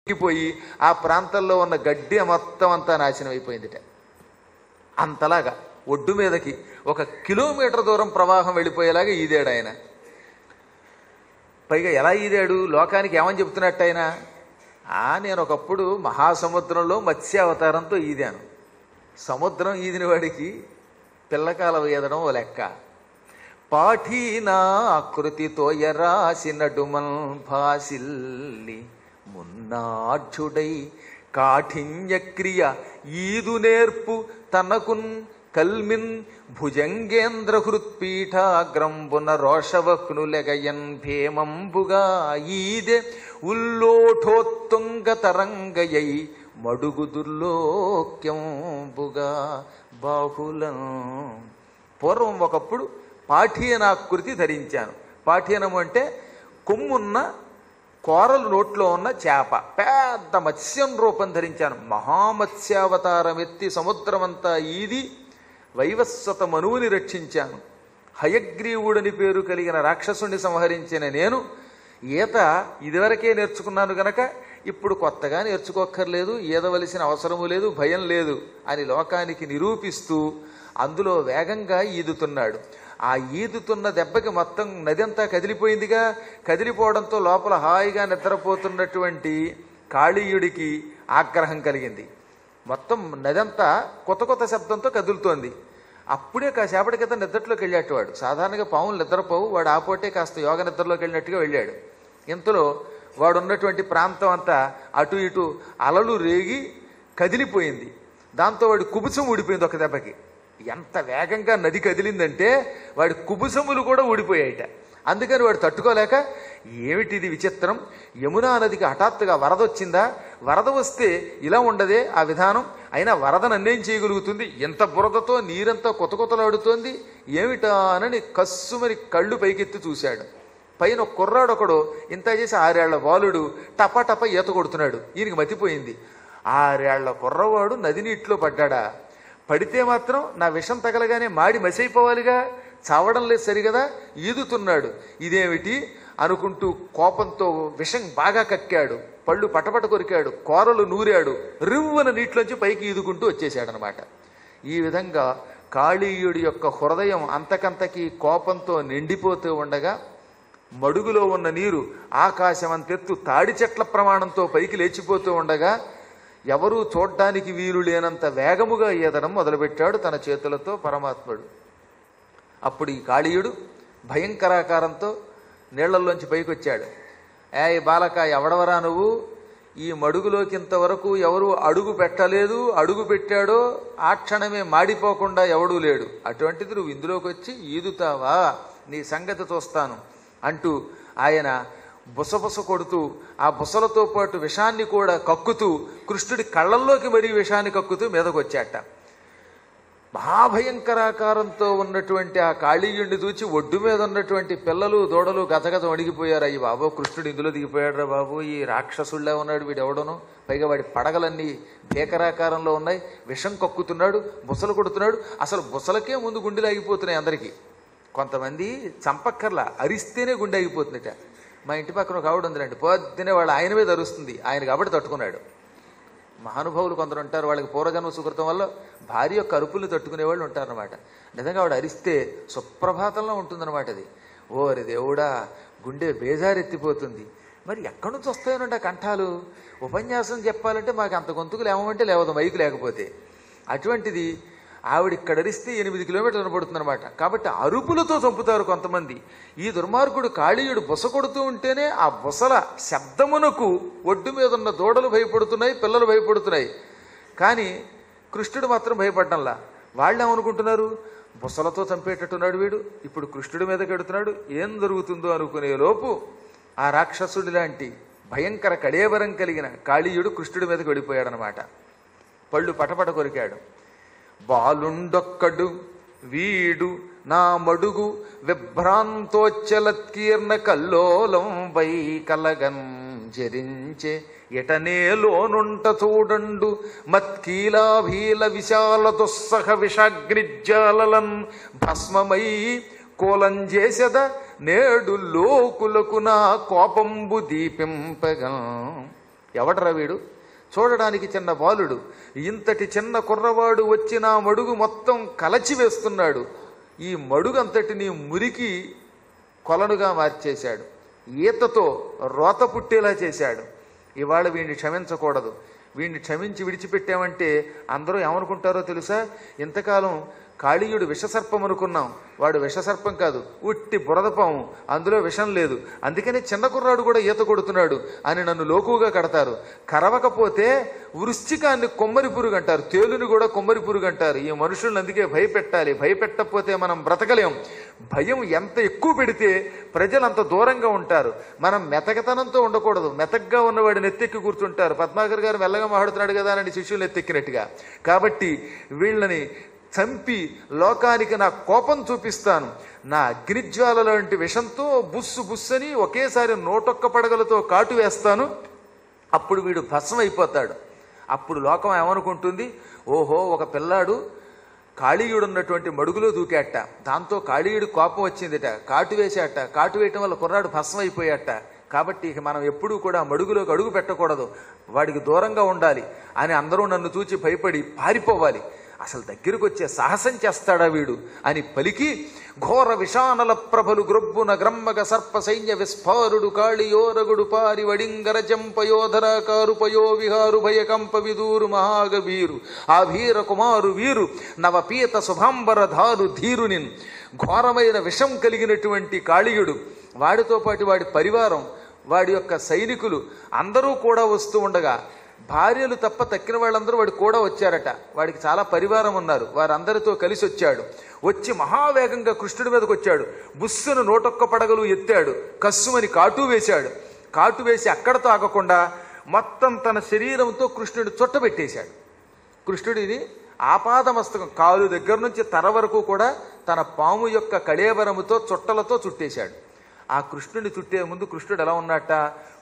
పోయి ఆ ప్రాంతంలో ఉన్న గడ్డి మొత్తం అంతా నాశనం అయిపోయిందిట అంతలాగా ఒడ్డు మీదకి ఒక కిలోమీటర్ దూరం ప్రవాహం వెళ్ళిపోయేలాగా ఈదాడు ఆయన పైగా ఎలా ఈదాడు లోకానికి ఏమని చెప్తున్నట్టు ఆయన ఆ నేను ఒకప్పుడు మహాసముద్రంలో మత్స్యావతారంతో ఈదాను సముద్రం ఈదిన వాడికి పిల్లకాల ఈదడం ఓ లెక్క పాఠీనా ఆకృతితో ఎరాసినడుమన్ భాసిల్లి మున్నాఢ్యుడై కాఠిన్యక్రియ ఈదు నేర్పు తనకున్ కల్మిన్ భుజంగేంద్ర హృత్పీఠాగ్రంబున రోషవహ్నులెగయన్ భేమంబుగా ఈదె ఉల్లోఠోత్తుంగ తరంగయై మడుగు దుర్లోక్యంబుగా బాహులం పూర్వం ఒకప్పుడు పాఠీయనాకృతి ధరించాను పాఠీయనము అంటే కొమ్మున్న కోరలు నోట్లో ఉన్న చేప పెద్ద మత్స్యం రూపం ధరించాను మహామత్స్యావతారం ఎత్తి సముద్రమంతా ఈది వైవస్వత మనువుని రక్షించాను హయగ్రీవుడని పేరు కలిగిన రాక్షసుని సంహరించిన నేను ఈత ఇదివరకే నేర్చుకున్నాను గనక ఇప్పుడు కొత్తగా నేర్చుకోక్కర్లేదు ఈదవలసిన అవసరము లేదు భయం లేదు అని లోకానికి నిరూపిస్తూ అందులో వేగంగా ఈదుతున్నాడు ఆ ఈదుతున్న దెబ్బకి మొత్తం నది అంతా కదిలిపోయిందిగా కదిలిపోవడంతో లోపల హాయిగా నిద్రపోతున్నటువంటి కాళీయుడికి ఆగ్రహం కలిగింది మొత్తం నదంతా కొత్త కొత్త శబ్దంతో కదులుతోంది అప్పుడే కాసేపటి క్రితం నిద్రలోకి వెళ్ళాడు వాడు సాధారణంగా పాములు నిద్రపోవు వాడు ఆపోటే కాస్త యోగ నిద్రలోకి వెళ్ళినట్టుగా వెళ్ళాడు ఇంతలో వాడు ఉన్నటువంటి ప్రాంతం అంతా అటు ఇటు అలలు రేగి కదిలిపోయింది దాంతో వాడి కుబుసం ఊడిపోయింది ఒక దెబ్బకి ఎంత వేగంగా నది కదిలిందంటే వాడి కుబుసములు కూడా ఊడిపోయాయిట అందుకని వాడు తట్టుకోలేక ఏమిటిది విచిత్రం యమునా నదికి హఠాత్తుగా వరద వచ్చిందా వరద వస్తే ఇలా ఉండదే ఆ విధానం అయినా వరద నన్నేం చేయగలుగుతుంది ఎంత బురదతో నీరంతా కొత్త కొత్తలాడుతోంది ఏమిటా అని కస్సుమని కళ్ళు పైకెత్తి చూశాడు పైన ఒక కుర్రాడు ఒకడు ఇంత చేసి ఆరేళ్ల బాలుడు టపా టపా ఈత కొడుతున్నాడు ఈయనకి మతిపోయింది ఆరేళ్ల కుర్రవాడు నది నీటిలో పడ్డాడా పడితే మాత్రం నా విషం తగలగానే మాడి మసైపోవాలిగా చావడం లేదు సరిగదా ఈదుతున్నాడు ఇదేమిటి అనుకుంటూ కోపంతో విషం బాగా కక్కాడు పళ్ళు పటపట కొరికాడు కూరలు నూరాడు రివ్వున నీటిలోంచి పైకి ఈదుకుంటూ వచ్చేసాడనమాట ఈ విధంగా కాళీయుడి యొక్క హృదయం అంతకంతకీ కోపంతో నిండిపోతూ ఉండగా మడుగులో ఉన్న నీరు ఆకాశమంతెత్తు తాడి చెట్ల ప్రమాణంతో పైకి లేచిపోతూ ఉండగా ఎవరూ చూడ్డానికి వీలు లేనంత వేగముగా ఈదడం మొదలుపెట్టాడు తన చేతులతో పరమాత్ముడు అప్పుడు ఈ కాళీయుడు భయంకరాకారంతో నీళ్లల్లోంచి పైకి వచ్చాడు ఏ బాలక ఎవడవరా నువ్వు ఈ మడుగులోకి ఇంతవరకు ఎవరు అడుగు పెట్టలేదు అడుగు పెట్టాడో ఆ క్షణమే మాడిపోకుండా ఎవడూ లేడు అటువంటిది నువ్వు ఇందులోకి వచ్చి ఈదుతావా నీ సంగతి చూస్తాను అంటూ ఆయన బుసబుస కొడుతూ ఆ బుసలతో పాటు విషాన్ని కూడా కక్కుతూ కృష్ణుడి కళ్ళల్లోకి మరీ విషాన్ని కక్కుతూ మీదకొచ్చాట మహాభయంకరాకారంతో ఉన్నటువంటి ఆ కాళీయుణ్ణి చూచి ఒడ్డు మీద ఉన్నటువంటి పిల్లలు దూడలు గతగత వణిగిపోయారు అయ్యి బాబు కృష్ణుడు ఇందులో దిగిపోయాడు బాబు ఈ రాక్షసుళ్ళే ఉన్నాడు వీడు ఎవడను పైగా వాడి పడగలన్నీ భీకరాకారంలో ఉన్నాయి విషం కక్కుతున్నాడు బుసలు కొడుతున్నాడు అసలు బుసలకే ముందు గుండెలు ఆగిపోతున్నాయి అందరికీ కొంతమంది చంపక్కర్లా అరిస్తేనే గుండె ఆగిపోతుందట మా ఇంటి పక్కన ఒక ఆవిడ ఉందిలేండి పొద్దునే వాళ్ళ ఆయన మీద అరుస్తుంది ఆయన కాబట్టి తట్టుకున్నాడు మహానుభావులు కొందరు ఉంటారు వాళ్ళకి పూర్వజన్మ సుకృతం వల్ల భార్య యొక్క అరుపులు తట్టుకునే వాళ్ళు ఉంటారనమాట నిజంగా ఆవిడ అరిస్తే సుప్రభాతంలో ఉంటుందన్నమాట అది ఓరి దేవుడా గుండె బేజారెత్తిపోతుంది మరి ఎక్కడి నుంచి వస్తాయనండి ఆ కంఠాలు ఉపన్యాసం చెప్పాలంటే మాకు అంత గొంతుకు లేవమంటే లేవదు మైకు లేకపోతే అటువంటిది ఆవిడ ఇక్కడ అరిస్తే ఎనిమిది కిలోమీటర్లు వినపడుతుందన్నమాట కాబట్టి అరుపులతో చంపుతారు కొంతమంది ఈ దుర్మార్గుడు కాళీయుడు బుస కొడుతూ ఉంటేనే ఆ బుసల శబ్దమునకు ఒడ్డు మీద ఉన్న దూడలు భయపడుతున్నాయి పిల్లలు భయపడుతున్నాయి కానీ కృష్ణుడు మాత్రం భయపడ్డంలా వాళ్ళు ఏమనుకుంటున్నారు బుసలతో చంపేటట్టున్నాడు వీడు ఇప్పుడు కృష్ణుడి మీద కడుతున్నాడు ఏం జరుగుతుందో అనుకునే లోపు ఆ రాక్షసుడి లాంటి భయంకర కళేవరం కలిగిన కాళీయుడు కృష్ణుడి మీదకి వెళ్ళిపోయాడనమాట పళ్ళు పటపట కొరికాడు బాలుండొక్కడు వీడు నా మడుగు విభ్రాంతోచ్చలత్కీర్ణ కల్లోలం వై కలగన్ జరించే ఎటనేలోనుంట చూడండు మత్కీలాభీల విశాల దుస్సహ విషాగ్నిజ్వాలలన్ భస్మమై కోలం చేసెద నేడు లోకులకు నా కోపంబు దీపింపగా ఎవడరా వీడు చూడడానికి చిన్న బాలుడు ఇంతటి చిన్న కుర్రవాడు వచ్చి నా మడుగు మొత్తం కలచి వేస్తున్నాడు ఈ మడుగు అంతటిని మురికి కొలనుగా మార్చేశాడు ఈతతో రోత పుట్టేలా చేశాడు ఇవాళ వీడిని క్షమించకూడదు వీడిని క్షమించి విడిచిపెట్టామంటే అందరూ ఏమనుకుంటారో తెలుసా ఇంతకాలం కాళీయుడు విషసర్పం అనుకున్నాం వాడు విషసర్పం కాదు ఉట్టి బురదపాము అందులో విషం లేదు అందుకని చిన్న కుర్రాడు కూడా ఈత కొడుతున్నాడు అని నన్ను లోకుగా కడతారు కరవకపోతే వృశ్చికాన్ని కొమ్మరి పురుగు అంటారు తేలుని కూడా కొమ్మరి పురుగు అంటారు ఈ మనుషులను అందుకే భయపెట్టాలి భయపెట్టకపోతే మనం బ్రతకలేం భయం ఎంత ఎక్కువ పెడితే ప్రజలు అంత దూరంగా ఉంటారు మనం మెతకతనంతో ఉండకూడదు మెతగ్గా ఉన్నవాడిని ఎత్తెక్కి కూర్చుంటారు పద్మాకర్ గారు మెల్లగా మాట్లాడుతున్నాడు కదా అని శిష్యులు ఎత్తెక్కినట్టుగా కాబట్టి వీళ్ళని చంపి లోకానికి నా కోపం చూపిస్తాను నా అగ్నిజ్వాల లాంటి విషంతో బుస్సు బుస్సని ఒకేసారి నోటొక్క పడగలతో కాటు వేస్తాను అప్పుడు వీడు భస్మం అయిపోతాడు అప్పుడు లోకం ఏమనుకుంటుంది ఓహో ఒక పిల్లాడు కాళీయుడు ఉన్నటువంటి మడుగులో దూకాట దాంతో కాళీయుడు కోపం వచ్చిందిట కాటు వేసాట కాటు వేయటం వల్ల కుర్రాడు భస్మం అయిపోయాట కాబట్టి ఇక మనం ఎప్పుడూ కూడా మడుగులోకి అడుగు పెట్టకూడదు వాడికి దూరంగా ఉండాలి అని అందరూ నన్ను చూచి భయపడి పారిపోవాలి అసలు దగ్గరకు వచ్చే సాహసం చేస్తాడా వీడు అని పలికి ఘోర విషానల ప్రభలు గ్రొబ్బున గ్రమ్మగ సర్ప సైన్య విస్ఫారుడు కాళియోరగుడు పారి వడింగర జంపయోధరాకారు పయో విహారు భయకంప విదూరు మహాగవీరు ఆ వీర కుమారు వీరు నవపీత శుభాంబర ధారు ధీరునిన్ ఘోరమైన విషం కలిగినటువంటి కాళీయుడు వాడితో పాటు వాడి పరివారం వాడి యొక్క సైనికులు అందరూ కూడా వస్తూ ఉండగా భార్యలు తప్ప తక్కిన వాళ్ళందరూ వాడి కూడా వచ్చారట వాడికి చాలా పరివారం ఉన్నారు వారందరితో కలిసి వచ్చాడు వచ్చి మహావేగంగా కృష్ణుడి మీదకి వచ్చాడు బుస్సును నోటొక్క పడగలు ఎత్తాడు కస్సుమని కాటు వేశాడు కాటు వేసి అక్కడతో ఆగకుండా మొత్తం తన శరీరంతో కృష్ణుడి చుట్టబెట్టేశాడు కృష్ణుడిని ఆపాదమస్తకం కాలు దగ్గర నుంచి తర వరకు కూడా తన పాము యొక్క కళేబరముతో చుట్టలతో చుట్టేశాడు ఆ కృష్ణుడిని చుట్టే ముందు కృష్ణుడు ఎలా ఉన్నట్ట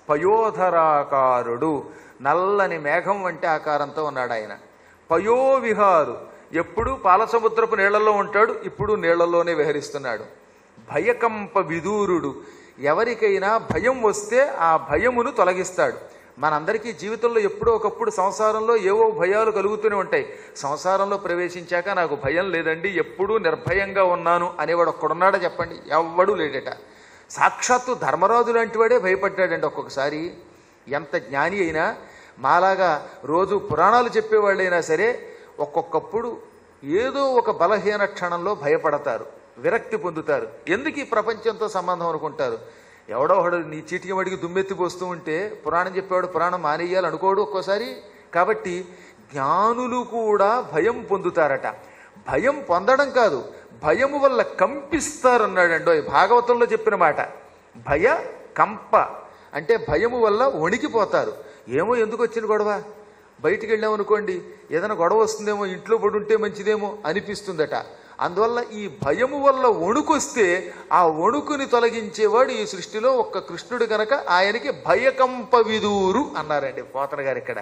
పయోధరాకారుడు నల్లని మేఘం వంటి ఆకారంతో ఉన్నాడు ఆయన పయోవిహారు ఎప్పుడు పాలసముద్రపు నీళ్లలో ఉంటాడు ఇప్పుడు నీళ్లలోనే విహరిస్తున్నాడు భయకంప విదూరుడు ఎవరికైనా భయం వస్తే ఆ భయమును తొలగిస్తాడు మనందరికీ జీవితంలో ఎప్పుడో ఒకప్పుడు సంసారంలో ఏవో భయాలు కలుగుతూనే ఉంటాయి సంసారంలో ప్రవేశించాక నాకు భయం లేదండి ఎప్పుడూ నిర్భయంగా ఉన్నాను అనేవాడు ఒక్కడున్నాడా చెప్పండి ఎవ్వడూ లేడట సాక్షాత్తు ధర్మరాజు లాంటి వాడే భయపడ్డాడండి ఒక్కొక్కసారి ఎంత జ్ఞాని అయినా మాలాగా రోజు పురాణాలు చెప్పేవాళ్ళైనా సరే ఒక్కొక్కప్పుడు ఏదో ఒక బలహీన క్షణంలో భయపడతారు విరక్తి పొందుతారు ఎందుకు ఈ ప్రపంచంతో సంబంధం అనుకుంటారు ఎవడో ఒకడు నీ చీటికి మడికి దుమ్మెత్తి పోస్తూ ఉంటే పురాణం చెప్పేవాడు పురాణం మానేయాలి అనుకోడు ఒక్కోసారి కాబట్టి జ్ఞానులు కూడా భయం పొందుతారట భయం పొందడం కాదు భయము వల్ల కంపిస్తారన్నాడండో ఈ భాగవతంలో చెప్పిన మాట భయ కంప అంటే భయము వల్ల వణికిపోతారు ఏమో ఎందుకు వచ్చిన గొడవ బయటికి వెళ్ళామనుకోండి ఏదైనా గొడవ వస్తుందేమో ఇంట్లో పడుంటే మంచిదేమో అనిపిస్తుందట అందువల్ల ఈ భయము వల్ల వణుకొస్తే ఆ వణుకుని తొలగించేవాడు ఈ సృష్టిలో ఒక్క కృష్ణుడు గనక ఆయనకి భయకంప విదూరు అన్నారండి పోతన గారు ఇక్కడ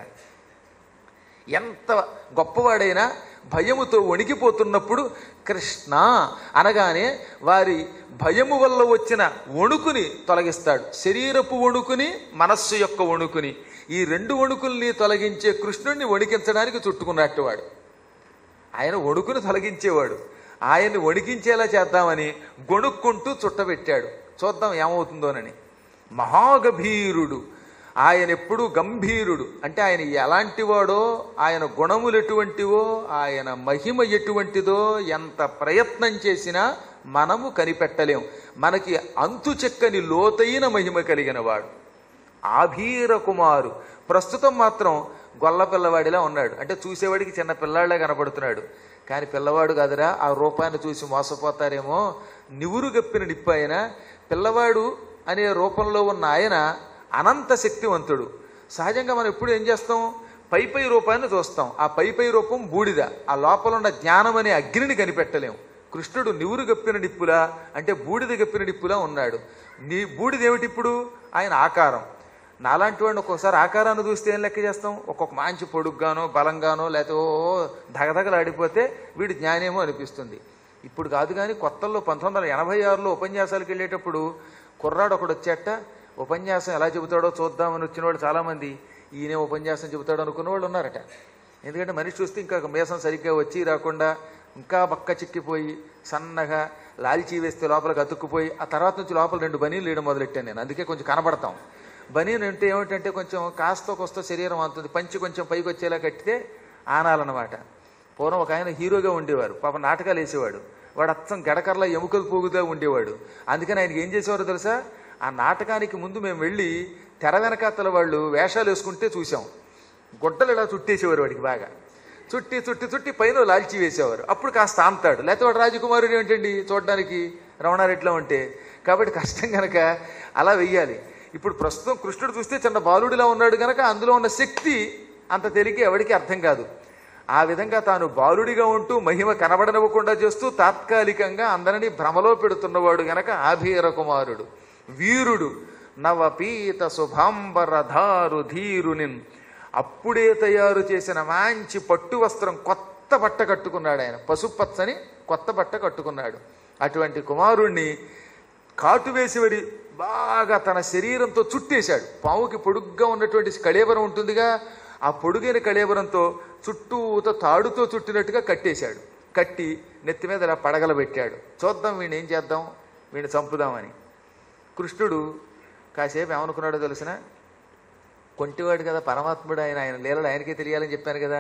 ఎంత గొప్పవాడైనా భయముతో వణికిపోతున్నప్పుడు కృష్ణ అనగానే వారి భయము వల్ల వచ్చిన వణుకుని తొలగిస్తాడు శరీరపు వణుకుని మనస్సు యొక్క వణుకుని ఈ రెండు వణుకుల్ని తొలగించే కృష్ణుడిని వణికించడానికి చుట్టుకున్నట్టు వాడు ఆయన వణుకుని తొలగించేవాడు ఆయన్ని వణికించేలా చేద్దామని గొణుక్కుంటూ చుట్టబెట్టాడు చూద్దాం ఏమవుతుందోనని మహాగభీరుడు ఆయన ఎప్పుడూ గంభీరుడు అంటే ఆయన ఎలాంటి వాడో ఆయన గుణములు ఎటువంటివో ఆయన మహిమ ఎటువంటిదో ఎంత ప్రయత్నం చేసినా మనము కనిపెట్టలేం మనకి అంతు చెక్కని లోతైన మహిమ కలిగిన వాడు ఆభీర కుమారు ప్రస్తుతం మాత్రం గొల్ల పిల్లవాడిలా ఉన్నాడు అంటే చూసేవాడికి చిన్న పిల్లాడిలా కనపడుతున్నాడు కానీ పిల్లవాడు కాదురా ఆ రూపాన్ని చూసి మోసపోతారేమో నివురు గప్పిన నిప్పు ఆయన పిల్లవాడు అనే రూపంలో ఉన్న ఆయన అనంత శక్తివంతుడు సహజంగా మనం ఎప్పుడు ఏం చేస్తాం పై పై రూపాన్ని చూస్తాం ఆ పై పై రూపం బూడిద ఆ లోపల ఉన్న జ్ఞానం అనే అగ్నిని కనిపెట్టలేం కృష్ణుడు నివురు గప్పిన నిప్పులా అంటే బూడిద గప్పిన నిప్పులా ఉన్నాడు నీ బూడిద ఏమిటి ఇప్పుడు ఆయన ఆకారం నాలాంటి వాడిని ఒక్కొక్కసారి ఆకారాన్ని చూస్తే ఏం లెక్క చేస్తాం ఒక్కొక్క మంచి పొడుగ్గానో బలంగానో లేకపోతే ఓ ధగధగలాడిపోతే వీడు జ్ఞానేమో అనిపిస్తుంది ఇప్పుడు కాదు కానీ కొత్తల్లో పంతొమ్మిది వందల ఎనభై ఆరులో ఉపన్యాసాలకు వెళ్ళేటప్పుడు కుర్రాడు ఒకడు వచ్చేట ఉపన్యాసం ఎలా చెబుతాడో చూద్దామని వచ్చిన వాళ్ళు చాలామంది ఈయనే ఉపన్యాసం చెబుతాడు అనుకున్న వాళ్ళు ఉన్నారట ఎందుకంటే మనిషి చూస్తే ఇంకా మేసం సరిగ్గా వచ్చి రాకుండా ఇంకా బక్క చిక్కిపోయి సన్నగా లాల్చీ వేస్తే లోపలికి అతుక్కుపోయి ఆ తర్వాత నుంచి లోపల రెండు బనీలు వేయడం మొదలెట్టాను నేను అందుకే కొంచెం కనబడతాం బనీన్ అంటే ఏమిటంటే కొంచెం కాస్తో కొస్తో శరీరం అంతుంది పంచి కొంచెం పైకి వచ్చేలా కట్టితే ఆనాలన్నమాట పూర్వం ఒక ఆయన హీరోగా ఉండేవారు పాప నాటకాలు వేసేవాడు వాడు అచ్చం గడకర్ల ఎముకలు పోగుతూ ఉండేవాడు అందుకని ఆయనకి ఏం చేసేవారో తెలుసా ఆ నాటకానికి ముందు మేము వెళ్ళి తెర వెనకాతల వాళ్ళు వేషాలు వేసుకుంటే చూసాం గుడ్డలు ఇలా చుట్టేసేవారు వాడికి బాగా చుట్టి చుట్టి చుట్టి పైన లాల్చి వేసేవారు అప్పుడు కాస్త ఆమ్తాడు లేకపోతే వాడు రాజకుమారుడు ఏంటండి చూడడానికి రమణారెడ్డిలో ఉంటే కాబట్టి కష్టం కనుక అలా వెయ్యాలి ఇప్పుడు ప్రస్తుతం కృష్ణుడు చూస్తే చిన్న బాలుడిలా ఉన్నాడు కనుక అందులో ఉన్న శక్తి అంత తెలికి ఎవడికి అర్థం కాదు ఆ విధంగా తాను బాలుడిగా ఉంటూ మహిమ కనబడనివ్వకుండా చేస్తూ తాత్కాలికంగా అందరినీ భ్రమలో పెడుతున్నవాడు గనక ఆభీర కుమారుడు వీరుడు నవపీత శుభాంబరధారు ధీరునిన్ అప్పుడే తయారు చేసిన మంచి పట్టు వస్త్రం కొత్త బట్ట కట్టుకున్నాడు ఆయన పసుపచ్చని కొత్త బట్ట కట్టుకున్నాడు అటువంటి కుమారుణ్ణి కాటు వేసివడి బాగా తన శరీరంతో చుట్టేశాడు పావుకి పొడుగ్గా ఉన్నటువంటి కళేబరం ఉంటుందిగా ఆ పొడుగైన కళేబరంతో చుట్టూతో తాడుతో చుట్టినట్టుగా కట్టేశాడు కట్టి నెత్తి మీద ఇలా పడగలబెట్టాడు చూద్దాం వీడిని ఏం చేద్దాం వీడిని చంపుదామని కృష్ణుడు కాసేపు ఏమనుకున్నాడో తెలిసిన కొంటివాడు కదా పరమాత్ముడు ఆయన ఆయన లీలలు ఆయనకే తెలియాలని చెప్పాను కదా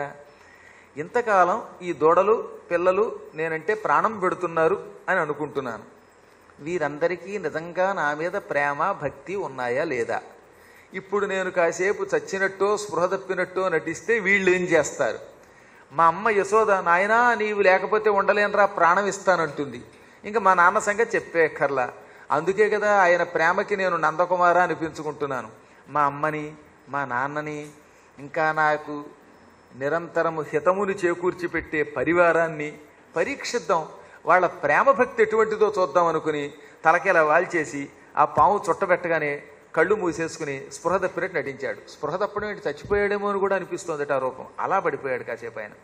ఇంతకాలం ఈ దూడలు పిల్లలు నేనంటే ప్రాణం పెడుతున్నారు అని అనుకుంటున్నాను వీరందరికీ నిజంగా నా మీద ప్రేమ భక్తి ఉన్నాయా లేదా ఇప్పుడు నేను కాసేపు చచ్చినట్టో స్పృహ తప్పినట్టో నటిస్తే వీళ్ళు ఏం చేస్తారు మా అమ్మ యశోద నాయనా నీవు లేకపోతే ఉండలేనరా ప్రాణం ఇస్తానంటుంది ఇంకా మా నాన్న సంగతి చెప్పేక్కర్లా అందుకే కదా ఆయన ప్రేమకి నేను నందకుమార అనిపించుకుంటున్నాను మా అమ్మని మా నాన్నని ఇంకా నాకు నిరంతరము హితముని చేకూర్చి పెట్టే పరివారాన్ని పరీక్షిద్దాం వాళ్ళ ప్రేమ భక్తి ఎటువంటిదో చూద్దాం అనుకుని తలకేలా వాల్చేసి ఆ పాము చుట్టబెట్టగానే కళ్ళు మూసేసుకుని స్పృహ తప్పినట్టు నటించాడు స్పృహ తప్పడం ఏంటి చచ్చిపోయాడేమో అని కూడా అనిపిస్తోందట ఆ రూపం అలా పడిపోయాడు కాసేపు ఆయన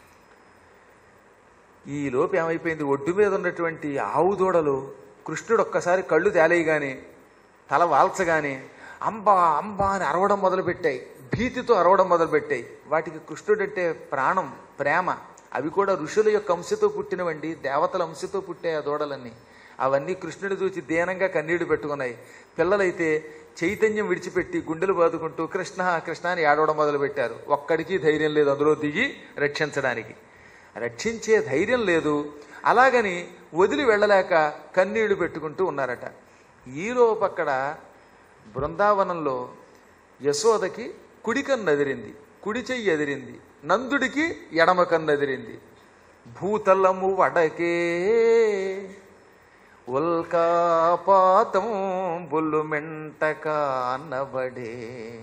ఈ లోపు ఏమైపోయింది ఒడ్డు మీద ఉన్నటువంటి ఆవు దూడలు కృష్ణుడు ఒక్కసారి కళ్ళు తేలేయగానే తల వాల్చగానే అంబా అంబా అని అరవడం మొదలుపెట్టాయి భీతితో అరవడం మొదలుపెట్టాయి వాటికి కృష్ణుడంటే ప్రాణం ప్రేమ అవి కూడా ఋషుల యొక్క అంశతో పుట్టినవండి దేవతల అంశతో పుట్టాయి ఆ దూడలన్నీ అవన్నీ కృష్ణుని చూసి దీనంగా కన్నీళ్లు పెట్టుకున్నాయి పిల్లలైతే చైతన్యం విడిచిపెట్టి గుండెలు బాదుకుంటూ కృష్ణ కృష్ణ అని ఏడవడం మొదలుపెట్టారు ఒక్కడికి ధైర్యం లేదు అందులో దిగి రక్షించడానికి రక్షించే ధైర్యం లేదు అలాగని వదిలి వెళ్ళలేక కన్నీళ్లు పెట్టుకుంటూ ఉన్నారట ఈలోపు అక్కడ బృందావనంలో యశోదకి కుడి కన్ను ఎదిరింది కుడి చెయ్యి ఎదిరింది నందుడికి ఎడమ కన్ను ఎదిరింది భూతలము వడకే ఉల్కాపాతం బుల్లు మెంటక అన్నబడే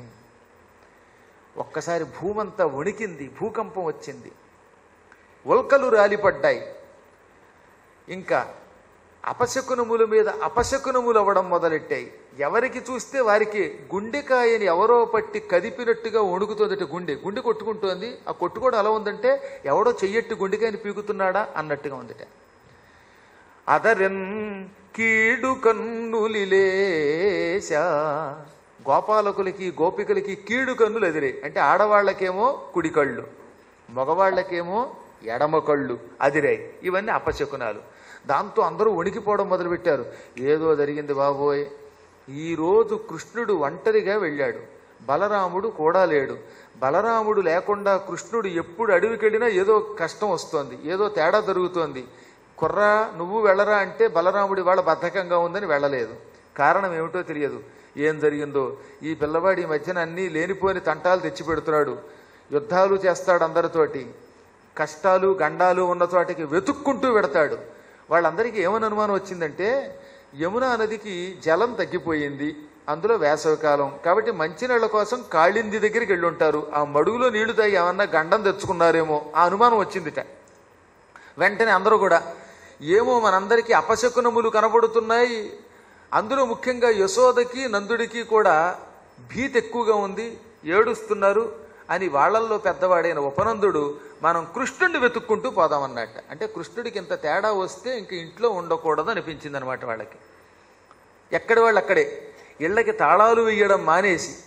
ఒక్కసారి భూమంతా వణికింది భూకంపం వచ్చింది ఉల్కలు రాలిపడ్డాయి ఇంకా అపశకునముల మీద అపశకునములు అవ్వడం మొదలెట్టాయి ఎవరికి చూస్తే వారికి గుండెకాయని ఎవరో పట్టి కదిపినట్టుగా వణుకుతోందట గుండె గుండె కొట్టుకుంటోంది ఆ కొట్టు కూడా అలా ఉందంటే ఎవడో చెయ్యట్టి గుండెకాయని పీకుతున్నాడా అన్నట్టుగా ఉందట అదరెన్ కీడు కన్నులిలేశా గోపాలకులకి గోపికలకి కీడు కన్నులు ఎదిరే అంటే ఆడవాళ్ళకేమో కుడి కళ్ళు మగవాళ్ళకేమో ఎడమ కళ్ళు అదిరాయి ఇవన్నీ అపశకునాలు దాంతో అందరూ వణికిపోవడం మొదలుపెట్టారు ఏదో జరిగింది బాబోయ్ ఈరోజు కృష్ణుడు ఒంటరిగా వెళ్ళాడు బలరాముడు కూడా లేడు బలరాముడు లేకుండా కృష్ణుడు ఎప్పుడు అడవికి వెళ్ళినా ఏదో కష్టం వస్తోంది ఏదో తేడా జరుగుతోంది కుర్రా నువ్వు వెళ్ళరా అంటే బలరాముడి వాళ్ళ బద్ధకంగా ఉందని వెళ్ళలేదు కారణం ఏమిటో తెలియదు ఏం జరిగిందో ఈ పిల్లవాడి ఈ మధ్యన అన్నీ లేనిపోని తంటాలు తెచ్చిపెడుతున్నాడు యుద్ధాలు చేస్తాడు అందరితోటి కష్టాలు గండాలు ఉన్న చోటికి వెతుక్కుంటూ పెడతాడు వాళ్ళందరికీ ఏమని అనుమానం వచ్చిందంటే యమునా నదికి జలం తగ్గిపోయింది అందులో వేసవికాలం కాబట్టి మంచినీళ్ల కోసం కాళింది దగ్గరికి వెళ్ళి ఉంటారు ఆ మడుగులో నీళ్లు తాగి ఏమన్నా గండం తెచ్చుకున్నారేమో ఆ అనుమానం వచ్చిందిట వెంటనే అందరూ కూడా ఏమో మనందరికీ అపశకునములు కనబడుతున్నాయి అందులో ముఖ్యంగా యశోదకి నందుడికి కూడా భీతి ఎక్కువగా ఉంది ఏడుస్తున్నారు అని వాళ్ళల్లో పెద్దవాడైన ఉపనందుడు మనం కృష్ణుడిని వెతుక్కుంటూ పోదామన్నట్ట అంటే కృష్ణుడికి ఇంత తేడా వస్తే ఇంక ఇంట్లో ఉండకూడదు అనిపించింది అనమాట వాళ్ళకి ఎక్కడి వాళ్ళు అక్కడే ఇళ్ళకి తాళాలు వేయడం మానేసి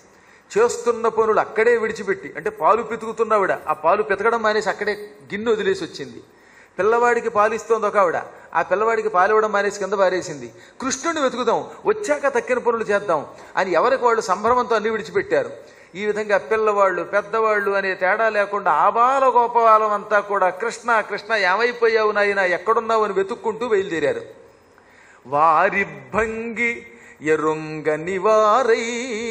చేస్తున్న పనులు అక్కడే విడిచిపెట్టి అంటే పాలు పితుకుతున్నవిడ ఆ పాలు పితకడం మానేసి అక్కడే గిన్నె వదిలేసి వచ్చింది పిల్లవాడికి పాలు ఇస్తోంది ఒక ఆవిడ ఆ పిల్లవాడికి పాలు ఇవ్వడం మానేసి కింద పారేసింది కృష్ణుడిని వెతుకుదాం వచ్చాక తక్కిన పనులు చేద్దాం అని ఎవరికి వాళ్ళు సంభ్రమంతో అన్ని విడిచిపెట్టారు ఈ విధంగా పిల్లవాళ్ళు పెద్దవాళ్ళు అనే తేడా లేకుండా ఆబాల గోపాలం అంతా కూడా కృష్ణ కృష్ణ ఏమైపోయావు నాయన ఎక్కడున్నావు అని వెతుక్కుంటూ బయలుదేరారు వారి భంగి ఎరుంగ నివారై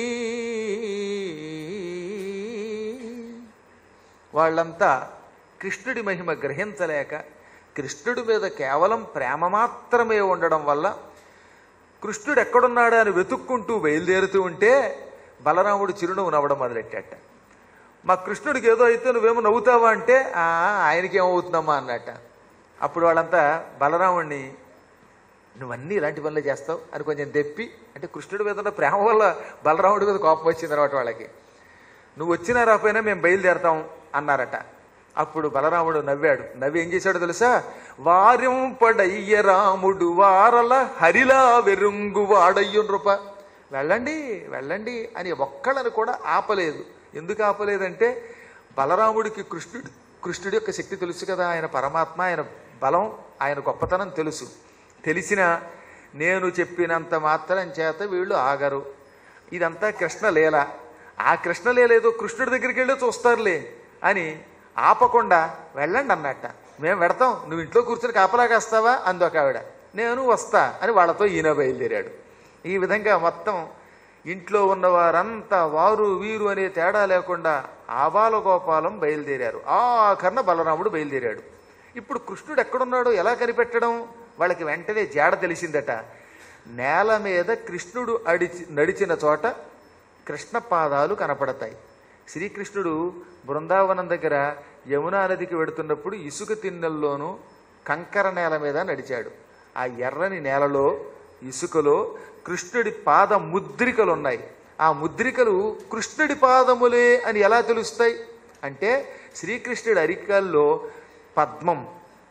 వాళ్ళంతా కృష్ణుడి మహిమ గ్రహించలేక కృష్ణుడి మీద కేవలం ప్రేమ మాత్రమే ఉండడం వల్ల కృష్ణుడు ఎక్కడున్నాడా అని వెతుక్కుంటూ బయలుదేరుతూ ఉంటే బలరాముడు చిరునవ్వు నవ్వడం మొదలెట్టాట మా కృష్ణుడికి ఏదో అయితే నువ్వేమో నవ్వుతావా అంటే "ఆ, ఆయనకి ఏమవుతుందమ్మా అన్నట్ట అప్పుడు వాళ్ళంతా బలరాముడిని నువ్వన్నీ ఇలాంటి పనులు చేస్తావు అని కొంచెం తెప్పి అంటే కృష్ణుడి మీద ఉన్న ప్రేమ వల్ల బలరాముడి మీద కోపం వచ్చింది తర్వాత వాళ్ళకి నువ్వు వచ్చినా రాపోయినా మేము బయలుదేరతాం అన్నారట అప్పుడు బలరాముడు నవ్వాడు నవ్వి ఏం చేశాడో తెలుసా వార్యం పడయ్య రాముడు వారల హరిలా వెరుంగు వాడయ్యు నృప వెళ్ళండి వెళ్ళండి అని ఒక్కళ్ళని కూడా ఆపలేదు ఎందుకు ఆపలేదంటే బలరాముడికి కృష్ణుడు కృష్ణుడి యొక్క శక్తి తెలుసు కదా ఆయన పరమాత్మ ఆయన బలం ఆయన గొప్పతనం తెలుసు తెలిసిన నేను చెప్పినంత మాత్రం చేత వీళ్ళు ఆగరు ఇదంతా కృష్ణలీల ఆ కృష్ణలీల ఏదో కృష్ణుడి దగ్గరికి వెళ్ళి చూస్తారులే అని ఆపకుండా వెళ్ళండి అన్నట్ట మేము వెడతాం నువ్వు ఇంట్లో కూర్చొని కాపలా కాస్తావా అందొక ఆవిడ నేను వస్తా అని వాళ్ళతో ఈయన బయలుదేరాడు ఈ విధంగా మొత్తం ఇంట్లో ఉన్నవారంతా వారు వీరు అనే తేడా లేకుండా ఆబాలగోపాలం బయలుదేరారు ఆ కర్ణ బలరాముడు బయలుదేరాడు ఇప్పుడు కృష్ణుడు ఎక్కడున్నాడో ఎలా కనిపెట్టడం వాళ్ళకి వెంటనే జాడ తెలిసిందట నేల మీద కృష్ణుడు అడిచి నడిచిన చోట కృష్ణ పాదాలు కనపడతాయి శ్రీకృష్ణుడు బృందావనం దగ్గర యమునా నదికి వెడుతున్నప్పుడు ఇసుక తిన్నెల్లోనూ కంకర నేల మీద నడిచాడు ఆ ఎర్రని నేలలో ఇసుకలో కృష్ణుడి పాద ముద్రికలు ఉన్నాయి ఆ ముద్రికలు కృష్ణుడి పాదములే అని ఎలా తెలుస్తాయి అంటే శ్రీకృష్ణుడి అరికల్లో పద్మం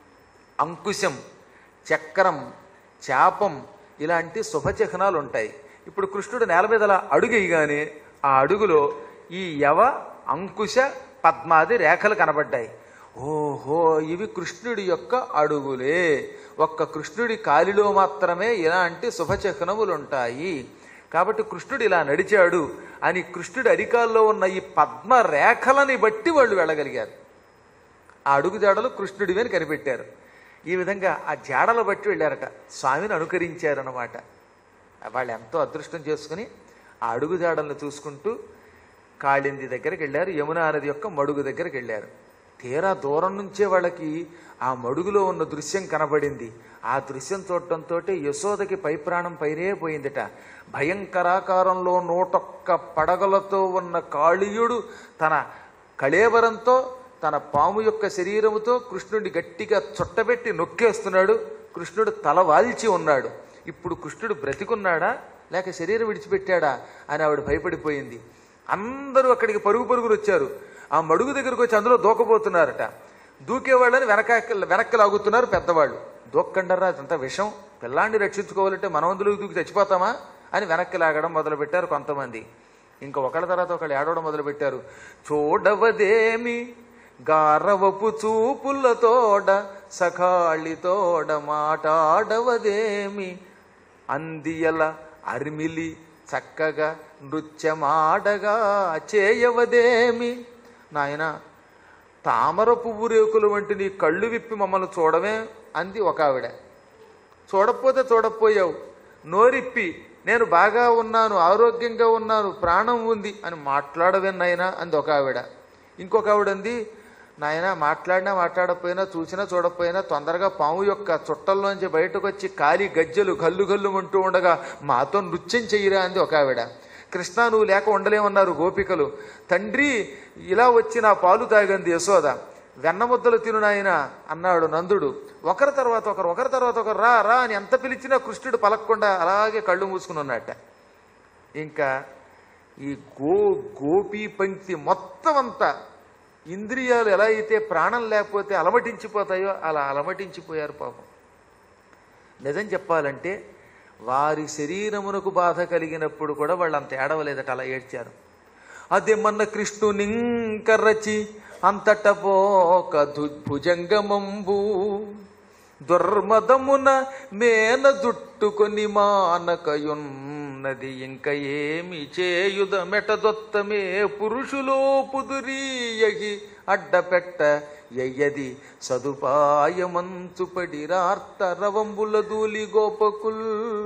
అంకుశం చక్రం చాపం ఇలాంటి శుభచిహ్నాలు ఉంటాయి ఇప్పుడు కృష్ణుడు నేల మీద అలా అడుగేయగానే ఆ అడుగులో ఈ యవ అంకుశ పద్మాది రేఖలు కనబడ్డాయి ఓహో ఇవి కృష్ణుడి యొక్క అడుగులే ఒక్క కృష్ణుడి కాలిలో మాత్రమే ఇలాంటి శుభచిహ్నములు ఉంటాయి కాబట్టి కృష్ణుడు ఇలా నడిచాడు అని కృష్ణుడి అరికాల్లో ఉన్న ఈ పద్మ రేఖలని బట్టి వాళ్ళు వెళ్ళగలిగారు ఆ అడుగు జాడలు కృష్ణుడివి అని కనిపెట్టారు ఈ విధంగా ఆ జాడలు బట్టి వెళ్ళారట స్వామిని అనుకరించారన్నమాట వాళ్ళు ఎంతో అదృష్టం చేసుకుని ఆ అడుగు జాడలను చూసుకుంటూ కాళింది దగ్గరికి వెళ్ళారు యమునా నది యొక్క మడుగు దగ్గరికి వెళ్ళారు తీరా దూరం నుంచే వాళ్ళకి ఆ మడుగులో ఉన్న దృశ్యం కనబడింది ఆ దృశ్యం చూడటంతో యశోదకి పై ప్రాణం పైనే పోయిందిట భయంకరాకారంలో నూటొక్క పడగలతో ఉన్న కాళీయుడు తన కళేవరంతో తన పాము యొక్క శరీరముతో కృష్ణుడిని గట్టిగా చుట్టబెట్టి నొక్కేస్తున్నాడు కృష్ణుడు తల వాల్చి ఉన్నాడు ఇప్పుడు కృష్ణుడు బ్రతికున్నాడా లేక శరీరం విడిచిపెట్టాడా అని ఆవిడ భయపడిపోయింది అందరూ అక్కడికి పరుగు పరుగులు వచ్చారు ఆ మడుగు దగ్గరకు వచ్చి అందులో దూకబోతున్నారట దూకేవాళ్ళని వెనక వెనక్కి లాగుతున్నారు పెద్దవాళ్ళు దూక్కండరా అదంతా విషం పిల్లాన్ని రక్షించుకోవాలంటే మనం అందులో దూకి చచ్చిపోతామా అని వెనక్కి లాగడం మొదలుపెట్టారు కొంతమంది ఇంకా ఒకళ్ళ తర్వాత ఒకళ్ళు ఏడవడం మొదలుపెట్టారు చూడవదేమి గారవపు చూపులతోడ సఖాళితోడ మాటాడవదేమి అందియల అరిమిలి చక్కగా నృత్యమాడగా చేయవదేమి నాయన తామర పువ్వు రేకులు వంటి నీ కళ్ళు విప్పి మమ్మల్ని చూడమే అంది ఒక ఆవిడ చూడకపోతే చూడకపోయావు నోరిప్పి నేను బాగా ఉన్నాను ఆరోగ్యంగా ఉన్నాను ప్రాణం ఉంది అని మాట్లాడవే నాయనా అంది ఒక ఆవిడ ఇంకొక ఆవిడ అంది నాయన మాట్లాడినా మాట్లాడకపోయినా చూసినా చూడకపోయినా తొందరగా పాము యొక్క చుట్టల్లోంచి బయటకు వచ్చి కాలి గజ్జలు గల్లు గల్లు అంటూ ఉండగా మాతో నృత్యం చెయ్యరా అంది ఒక ఆవిడ కృష్ణ నువ్వు లేక ఉండలేమన్నారు గోపికలు తండ్రి ఇలా వచ్చి నా పాలు తాగంది యశోద వెన్న ముద్దలు తిను నాయన అన్నాడు నందుడు ఒకరి తర్వాత ఒకరు ఒకరి తర్వాత ఒకరు రా రా అని ఎంత పిలిచినా కృష్ణుడు పలకకుండా అలాగే కళ్ళు మూసుకుని ఉన్నట్ట ఇంకా ఈ గో గోపీ పంక్తి మొత్తం అంతా ఇంద్రియాలు ఎలా అయితే ప్రాణం లేకపోతే అలమటించిపోతాయో అలా అలమటించిపోయారు పాపం నిజం చెప్పాలంటే వారి శరీరమునకు బాధ కలిగినప్పుడు కూడా వాళ్ళు అంత ఏడవలేదట అలా ఏడ్చారు అది మన కృష్ణునింకరచి అంతట పోక భుజంగమంబు దుర్మదమున మేన జుట్టుకొని మానకయున్నది ఇంక ఏమి చేయుద మెటదొత్తమే పురుషులో పుదురీయగి అడ్డపెట్ట ఎయ్యది సదుపాయమంచు పడిరార్త రవంబుల దూలి గోపకుల్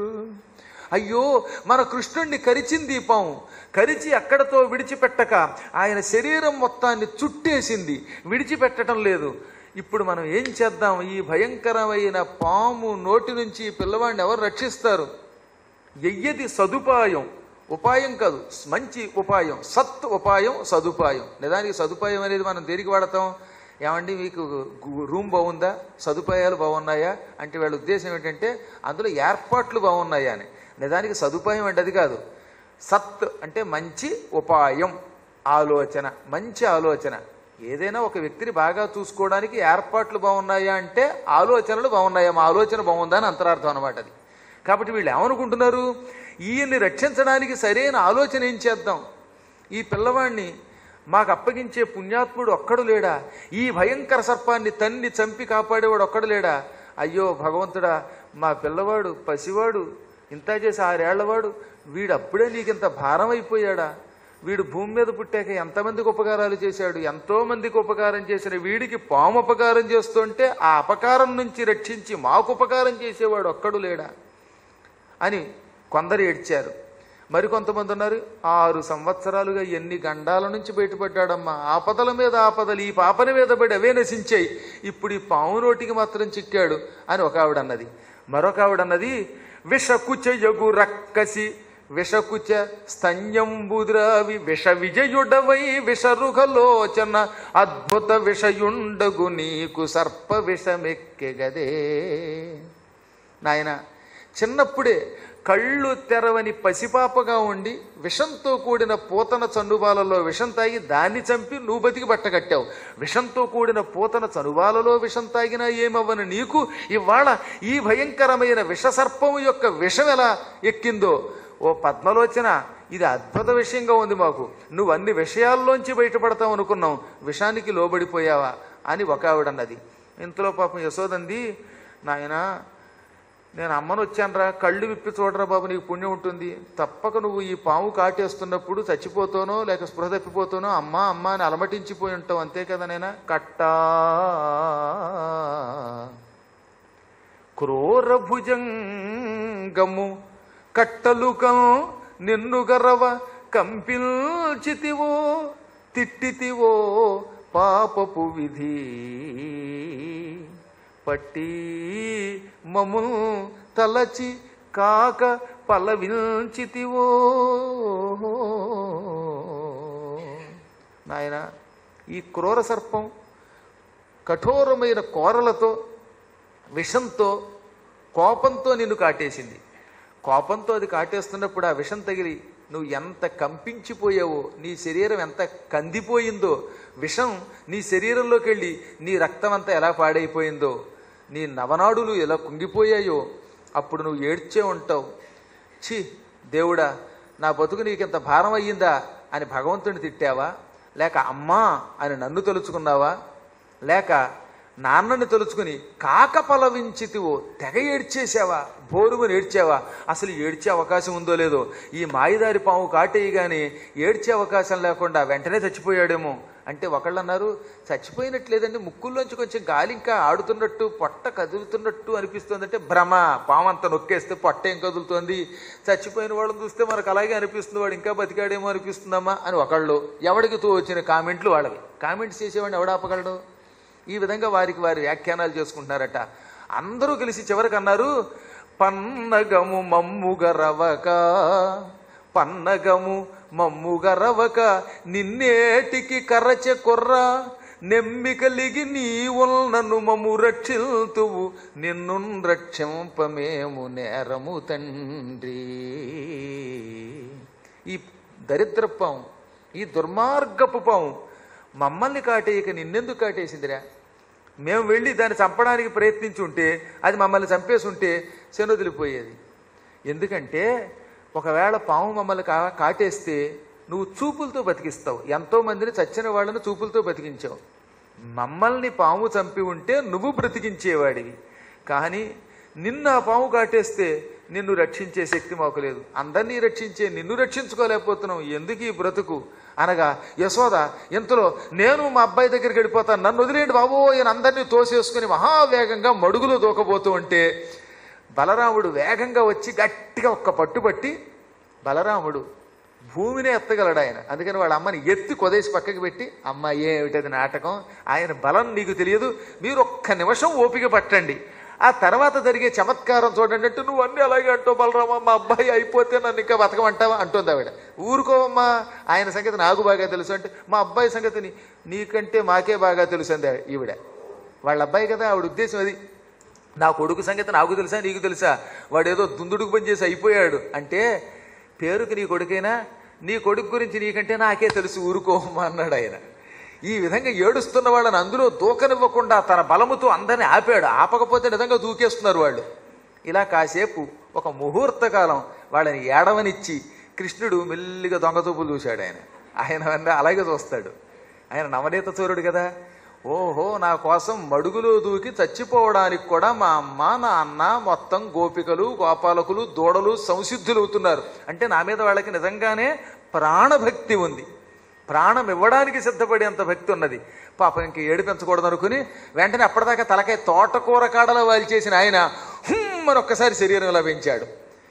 అయ్యో మన కృష్ణుణ్ణి కరిచింది ఈ పాము కరిచి అక్కడతో విడిచిపెట్టక ఆయన శరీరం మొత్తాన్ని చుట్టేసింది విడిచిపెట్టడం లేదు ఇప్పుడు మనం ఏం చేద్దాం ఈ భయంకరమైన పాము నోటి నుంచి ఈ పిల్లవాడిని ఎవరు రక్షిస్తారు ఎయ్యది సదుపాయం ఉపాయం కాదు మంచి ఉపాయం సత్ ఉపాయం సదుపాయం నిజానికి సదుపాయం అనేది మనం దేనికి వాడతాం ఏమండి మీకు గు- రూమ్ బాగుందా సదుపాయాలు బాగున్నాయా అంటే వాళ్ళ ఉద్దేశం ఏంటంటే అందులో ఏర్పాట్లు బాగున్నాయా అని నిజానికి సదుపాయం అంటే అది కాదు సత్ అంటే మంచి ఉపాయం ఆలోచన మంచి ఆలోచన ఏదైనా ఒక వ్యక్తిని బాగా చూసుకోవడానికి ఏర్పాట్లు బాగున్నాయా అంటే ఆలోచనలు బాగున్నాయా మా ఆలోచన బాగుందా అని అంతరార్థం అనమాట అది కాబట్టి వీళ్ళు ఏమనుకుంటున్నారు ఈయన్ని రక్షించడానికి సరైన ఆలోచన ఏం చేద్దాం ఈ పిల్లవాడిని మాకు అప్పగించే పుణ్యాత్ముడు ఒక్కడు లేడా ఈ భయంకర సర్పాన్ని తన్ని చంపి కాపాడేవాడు ఒక్కడు లేడా అయ్యో భగవంతుడా మా పిల్లవాడు పసివాడు ఇంత చేసి ఆరేళ్లవాడు వీడు అప్పుడే నీకింత భారం అయిపోయాడా వీడు భూమి మీద పుట్టాక ఎంతమందికి ఉపకారాలు చేశాడు ఎంతో మందికి ఉపకారం చేసిన వీడికి పాము ఉపకారం చేస్తుంటే ఆ అపకారం నుంచి రక్షించి మాకు ఉపకారం చేసేవాడు ఒక్కడు లేడా అని కొందరు ఏడ్చారు మరికొంతమంది ఉన్నారు ఆరు సంవత్సరాలుగా ఎన్ని గండాల నుంచి బయటపడ్డాడమ్మా ఆపదల మీద ఆపదలు ఈ పాపని మీద పడి అవే నశించాయి ఇప్పుడు ఈ పాము నోటికి మాత్రం చిక్కాడు అని ఒక ఆవిడ అన్నది మరొక ఆవిడ అన్నది విషకుచయగు రక్కసి విషకుచ స్తన్యంబుద్రావి విష విజయుడవై విషరుగలోచన అద్భుత విషయుండగు నీకు సర్ప విషమెక్కెగదే నాయన చిన్నప్పుడే కళ్ళు తెరవని పసిపాపగా ఉండి విషంతో కూడిన పూతన చనుబాలలో విషం తాగి దాన్ని చంపి నువ్వు బతికి బట్టగట్టావు విషంతో కూడిన పూతన చనుబాలలో విషం తాగినా ఏమవ్వని నీకు ఇవాళ ఈ భయంకరమైన విషసర్పము యొక్క విషం ఎలా ఎక్కిందో ఓ పద్మలోచన ఇది అద్భుత విషయంగా ఉంది మాకు నువ్వు అన్ని విషయాల్లోంచి బయటపడతావు అనుకున్నాం విషానికి లోబడిపోయావా అని ఒక ఆవిడన్నది ఇంతలో పాపం యశోదంది నాయనా నేను అమ్మను వచ్చానరా కళ్ళు విప్పి చూడరా బాబు నీకు పుణ్యం ఉంటుంది తప్పక నువ్వు ఈ పాము కాటేస్తున్నప్పుడు చచ్చిపోతానో లేక స్పృహ తప్పిపోతానో అమ్మా అమ్మ అని అలమటించిపోయి ఉంటావు అంతే కదా నేనా కట్టా క్రూర భుజంగము కట్టలుకం నిన్ను గరవ కంపిల్చితివో తిట్టితివో పాపపు విధి పట్టి మము తలచి కాక పలవించితివో నాయన ఈ క్రూర సర్పం కఠోరమైన కోరలతో విషంతో కోపంతో నిన్ను కాటేసింది కోపంతో అది కాటేస్తున్నప్పుడు ఆ విషం తగిలి నువ్వు ఎంత కంపించిపోయావో నీ శరీరం ఎంత కందిపోయిందో విషం నీ శరీరంలోకి వెళ్ళి నీ రక్తం అంతా ఎలా పాడైపోయిందో నీ నవనాడులు ఎలా కుంగిపోయాయో అప్పుడు నువ్వు ఏడ్చే ఉంటావు ఛీ దేవుడా నా బతుకు నీకింత భారం అయ్యిందా అని భగవంతుని తిట్టావా లేక అమ్మా అని నన్ను తలుచుకున్నావా లేక నాన్నని తలుచుకుని కాక పలవించితివో తెగ ఏడ్చేసావా బోరుమని ఏడ్చావా అసలు ఏడ్చే అవకాశం ఉందో లేదో ఈ మాయిదారి పాము కాటేయగానే ఏడ్చే అవకాశం లేకుండా వెంటనే చచ్చిపోయాడేమో అంటే ఒకళ్ళు అన్నారు చచ్చిపోయినట్లేదండి ముక్కుల్లోంచి కొంచెం గాలి ఇంకా ఆడుతున్నట్టు పొట్ట కదులుతున్నట్టు అనిపిస్తుంది అంటే భ్రమ పాము అంత నొక్కేస్తే పొట్ట ఏం కదులుతోంది చచ్చిపోయిన వాళ్ళని చూస్తే మనకు అలాగే అనిపిస్తుంది వాడు ఇంకా బతికాడేమో అనిపిస్తుందమ్మా అని ఒకళ్ళు ఎవడికి తో వచ్చిన కామెంట్లు వాళ్ళవి కామెంట్స్ చేసేవాడిని ఎవడాపగలడు ఈ విధంగా వారికి వారి వ్యాఖ్యానాలు చేసుకుంటున్నారట అందరూ కలిసి చివరికి అన్నారు పన్నగము మమ్ముగరవక పన్నగము మమ్ముగరవక నిన్నేటికి కరచె కొర్ర నెమ్మి కలిగి నీవుల్నను మమ్ము రక్షిల్తువు నిన్ను రక్షింపమేము నేరము తండ్రి ఈ దరిద్ర పాము ఈ దుర్మార్గపు పాము మమ్మల్ని కాటేయక నిన్నెందుకు కాటేసిందిరా మేము వెళ్ళి దాన్ని చంపడానికి ప్రయత్నించి ఉంటే అది మమ్మల్ని చంపేసి ఉంటే శనొదిలిపోయేది ఎందుకంటే ఒకవేళ పాము మమ్మల్ని కా కాటేస్తే నువ్వు చూపులతో బతికిస్తావు ఎంతో మందిని చచ్చిన వాళ్ళని చూపులతో బతికించావు మమ్మల్ని పాము చంపి ఉంటే నువ్వు బ్రతికించేవాడివి కానీ నిన్ను ఆ పాము కాటేస్తే నిన్ను రక్షించే శక్తి మాకు లేదు అందరినీ రక్షించే నిన్ను రక్షించుకోలేకపోతున్నాం ఎందుకు ఈ బ్రతుకు అనగా యశోద ఇంతలో నేను మా అబ్బాయి దగ్గరికి వెళ్ళిపోతాను నన్ను వదిలేయండి బాబు ఈయన అందరినీ తోసేసుకుని మహావేగంగా మడుగులో దూకబోతూ ఉంటే బలరాముడు వేగంగా వచ్చి గట్టిగా ఒక్క పట్టుబట్టి బలరాముడు భూమినే ఎత్తగలడు ఆయన అందుకని వాళ్ళ అమ్మని ఎత్తి కొదేసి పక్కకి పెట్టి అమ్మ ఏమిటది నాటకం ఆయన బలం నీకు తెలియదు మీరు ఒక్క నిమిషం ఓపిక పట్టండి ఆ తర్వాత జరిగే చమత్కారం చూడండి అంటే నువ్వు అన్నీ అలాగే అంటావు బలరామా మా అబ్బాయి అయిపోతే నన్ను ఇంకా బతకమంటావా అంటుంది ఆవిడ ఊరుకోవమ్మా ఆయన సంగతి నాకు బాగా తెలుసు అంటే మా అబ్బాయి సంగతి నీ- నీకంటే మాకే బాగా తెలుసు అంది ఈవిడ వాళ్ళ అబ్బాయి కదా ఆవిడ ఉద్దేశం అది నా కొడుకు సంగతి నాకు తెలుసా నీకు తెలుసా వాడు ఏదో దుందుడుకు పని చేసి అయిపోయాడు అంటే పేరుకి నీ కొడుకైనా నీ కొడుకు గురించి నీకంటే నాకే తెలుసు ఊరుకోమా అన్నాడు ఆయన ఈ విధంగా ఏడుస్తున్న వాళ్ళని అందులో దూకనివ్వకుండా తన బలముతో అందరిని ఆపాడు ఆపకపోతే నిజంగా దూకేస్తున్నారు వాళ్ళు ఇలా కాసేపు ఒక ముహూర్త కాలం వాళ్ళని ఏడవనిచ్చి కృష్ణుడు మెల్లిగా దొంగతూపులు చూశాడు ఆయన ఆయన అన్నీ అలాగే చూస్తాడు ఆయన నవనీత చోరుడు కదా ఓహో నా కోసం మడుగులో దూకి చచ్చిపోవడానికి కూడా మా అమ్మ నా అన్న మొత్తం గోపికలు గోపాలకులు దూడలు సంసిద్ధులు అవుతున్నారు అంటే నా మీద వాళ్ళకి నిజంగానే ప్రాణభక్తి ఉంది ప్రాణం ఇవ్వడానికి సిద్ధపడేంత భక్తి ఉన్నది పాపం ఇంక ఏడిపించకూడదు అనుకుని వెంటనే అప్పటిదాకా తలకాయ తోటకూర కాడలో వాళ్ళు చేసిన ఆయన హుమ్ అని ఒక్కసారి శరీరం లభించాడు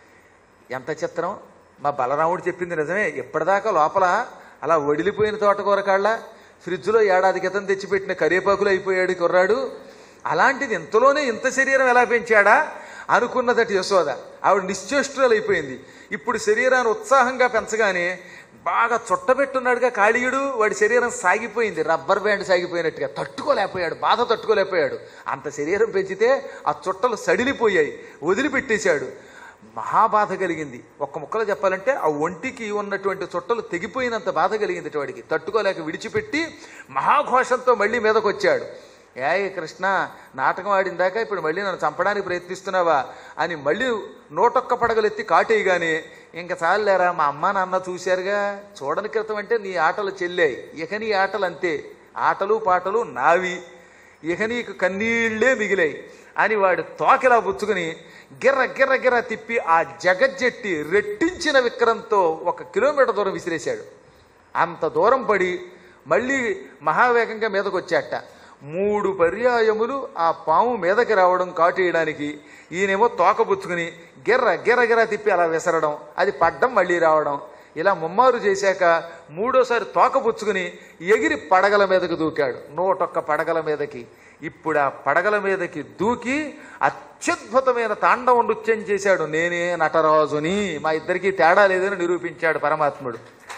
ఎంత చిత్రం మా బలరాముడు చెప్పింది నిజమే ఇప్పటిదాకా లోపల అలా వడిలిపోయిన తోటకూర కాళ్ళ ఫ్రిడ్జ్లో ఏడాది క్రితం తెచ్చిపెట్టిన కరివేపాకులు అయిపోయాడు కుర్రాడు అలాంటిది ఇంతలోనే ఇంత శరీరం ఎలా పెంచాడా అనుకున్నదటి యశోద ఆవిడ నిశ్చేష్టురాలు అయిపోయింది ఇప్పుడు శరీరాన్ని ఉత్సాహంగా పెంచగానే బాగా చుట్టబెట్టున్నాడుగా కాళీయుడు వాడి శరీరం సాగిపోయింది రబ్బర్ బ్యాండ్ సాగిపోయినట్టుగా తట్టుకోలేకపోయాడు బాధ తట్టుకోలేకపోయాడు అంత శరీరం పెంచితే ఆ చుట్టలు సడిలిపోయాయి వదిలిపెట్టేశాడు మహాబాధ కలిగింది ఒక్క ముక్కలో చెప్పాలంటే ఆ ఒంటికి ఉన్నటువంటి చుట్టలు తెగిపోయినంత బాధ కలిగింది వాడికి తట్టుకోలేక విడిచిపెట్టి మహాఘోషంతో మళ్ళీ మీదకొచ్చాడు ఏయ్ కృష్ణ నాటకం ఆడిందాక ఇప్పుడు మళ్ళీ నన్ను చంపడానికి ప్రయత్నిస్తున్నావా అని మళ్ళీ నూటొక్క పడగలెత్తి కాటేయగానే ఇంకా చాలేరా మా అమ్మ నాన్న చూశారుగా చూడని క్రితం అంటే నీ ఆటలు చెల్లాయి ఇక నీ ఆటలు అంతే ఆటలు పాటలు నావి ఇక నీకు కన్నీళ్లే మిగిలాయి అని వాడు తోకెలా పుచ్చుకుని గిర్ర గిర్ర గిర్ర తిప్పి ఆ జగజ్జెట్టి రెట్టించిన విక్రంతో ఒక కిలోమీటర్ దూరం విసిరేశాడు అంత దూరం పడి మళ్ళీ మహావేగంగా మీదకు వచ్చాట మూడు పర్యాయములు ఆ పాము మీదకి రావడం కాటేయడానికి ఈయనేమో తోకబుచ్చుకుని గిర్ర గిర్ర గిర్ర తిప్పి అలా విసరడం అది పడ్డం మళ్ళీ రావడం ఇలా ముమ్మారు చేశాక మూడోసారి తోకపుచ్చుకుని ఎగిరి పడగల మీదకి దూకాడు నూటొక్క పడగల మీదకి ఇప్పుడు ఆ పడగల మీదకి దూకి అత్యద్భుతమైన తాండవ నృత్యం చేశాడు నేనే నటరాజుని మా ఇద్దరికీ తేడా లేదని నిరూపించాడు పరమాత్ముడు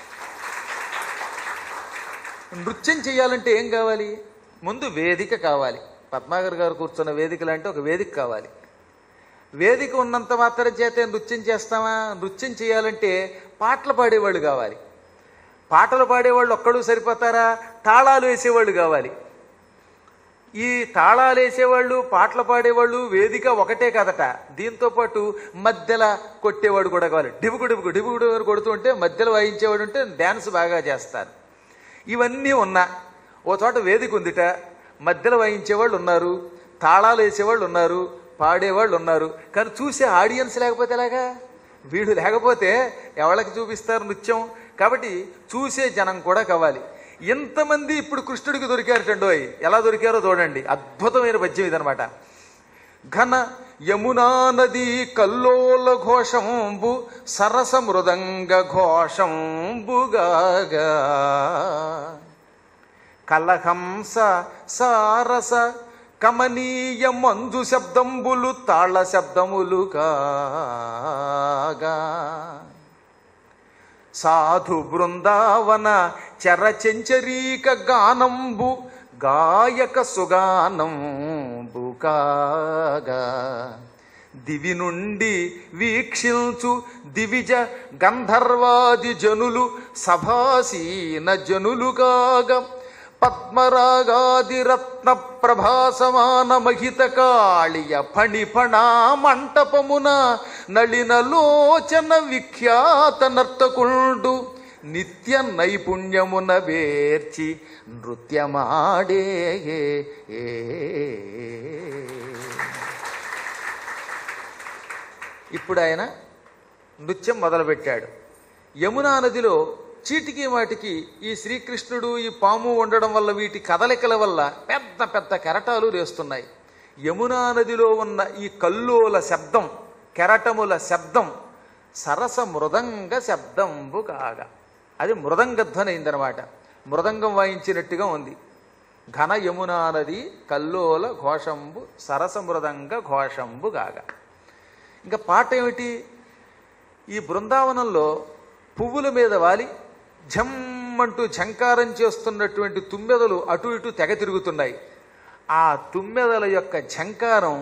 నృత్యం చేయాలంటే ఏం కావాలి ముందు వేదిక కావాలి పద్మాగర్ గారు కూర్చున్న వేదిక లాంటి ఒక వేదిక కావాలి వేదిక ఉన్నంత మాత్రం చేతే నృత్యం చేస్తామా నృత్యం చేయాలంటే పాటలు పాడేవాళ్ళు కావాలి పాటలు పాడేవాళ్ళు ఒక్కడు సరిపోతారా తాళాలు వేసేవాళ్ళు కావాలి ఈ తాళాలు వేసేవాళ్ళు పాటలు పాడేవాళ్ళు వేదిక ఒకటే కదట దీంతో పాటు మధ్యలో కొట్టేవాడు కూడా కావాలి డిబుకు డిబుకు డిబుకు డిబుకు కొడుతూ ఉంటే మధ్యలో వాయించేవాడు ఉంటే డ్యాన్స్ బాగా చేస్తారు ఇవన్నీ ఉన్నా ఓ చోట వేదిక ఉందిట మధ్యలో వాయించేవాళ్ళు ఉన్నారు తాళాలు వేసేవాళ్ళు ఉన్నారు పాడేవాళ్ళు ఉన్నారు కానీ చూసే ఆడియన్స్ లేకపోతే ఎలాగా వీడు లేకపోతే ఎవళ్ళకి చూపిస్తారు నృత్యం కాబట్టి చూసే జనం కూడా కావాలి ఎంతమంది ఇప్పుడు కృష్ణుడికి దొరికారటండోయ్ ఎలా దొరికారో చూడండి అద్భుతమైన పద్యం ఇదనమాట ఘన యమునా నదీ కల్లోల ఘోషంబు సరస మృదంగ ఘోషంబుగాగా కలహంస సారస కమనీయ మంజు శబ్దంబులు తాళ శబ్దములు కాగా సాధు బృందావన చరచెంచరీక గానంబు గాయక సుగానంబు కాగా దివి నుండి వీక్షించు దివిజ గంధర్వాది జనులు సభాసీన జనులు కాగా పద్మరాగాది రత్న ప్రభాసమాన మహిత కాళియ ఫణిఫణా మంటపమున నళిన లోచన విఖ్యాత నర్తకుండు నిత్య నైపుణ్యమున వేర్చి నృత్యమాడే ఇప్పుడు ఆయన నృత్యం మొదలుపెట్టాడు యమునా నదిలో చీటికి వాటికి ఈ శ్రీకృష్ణుడు ఈ పాము ఉండడం వల్ల వీటి కదలికల వల్ల పెద్ద పెద్ద కెరటాలు రేస్తున్నాయి యమునా నదిలో ఉన్న ఈ కల్లోల శబ్దం కెరటముల శబ్దం సరస మృదంగ శబ్దంబు కాగా అది మృదంగధ్వని అయిందనమాట మృదంగం వాయించినట్టుగా ఉంది ఘన యమునా నది కల్లోల ఘోషంబు సరస మృదంగ ఘోషంబు కాగా ఇంకా పాట ఏమిటి ఈ బృందావనంలో పువ్వుల మీద వాలి ఝమ్మంటూ ఝంకారం చేస్తున్నటువంటి తుమ్మెదలు అటు ఇటు తెగ తిరుగుతున్నాయి ఆ తుమ్మెదల యొక్క ఝంకారం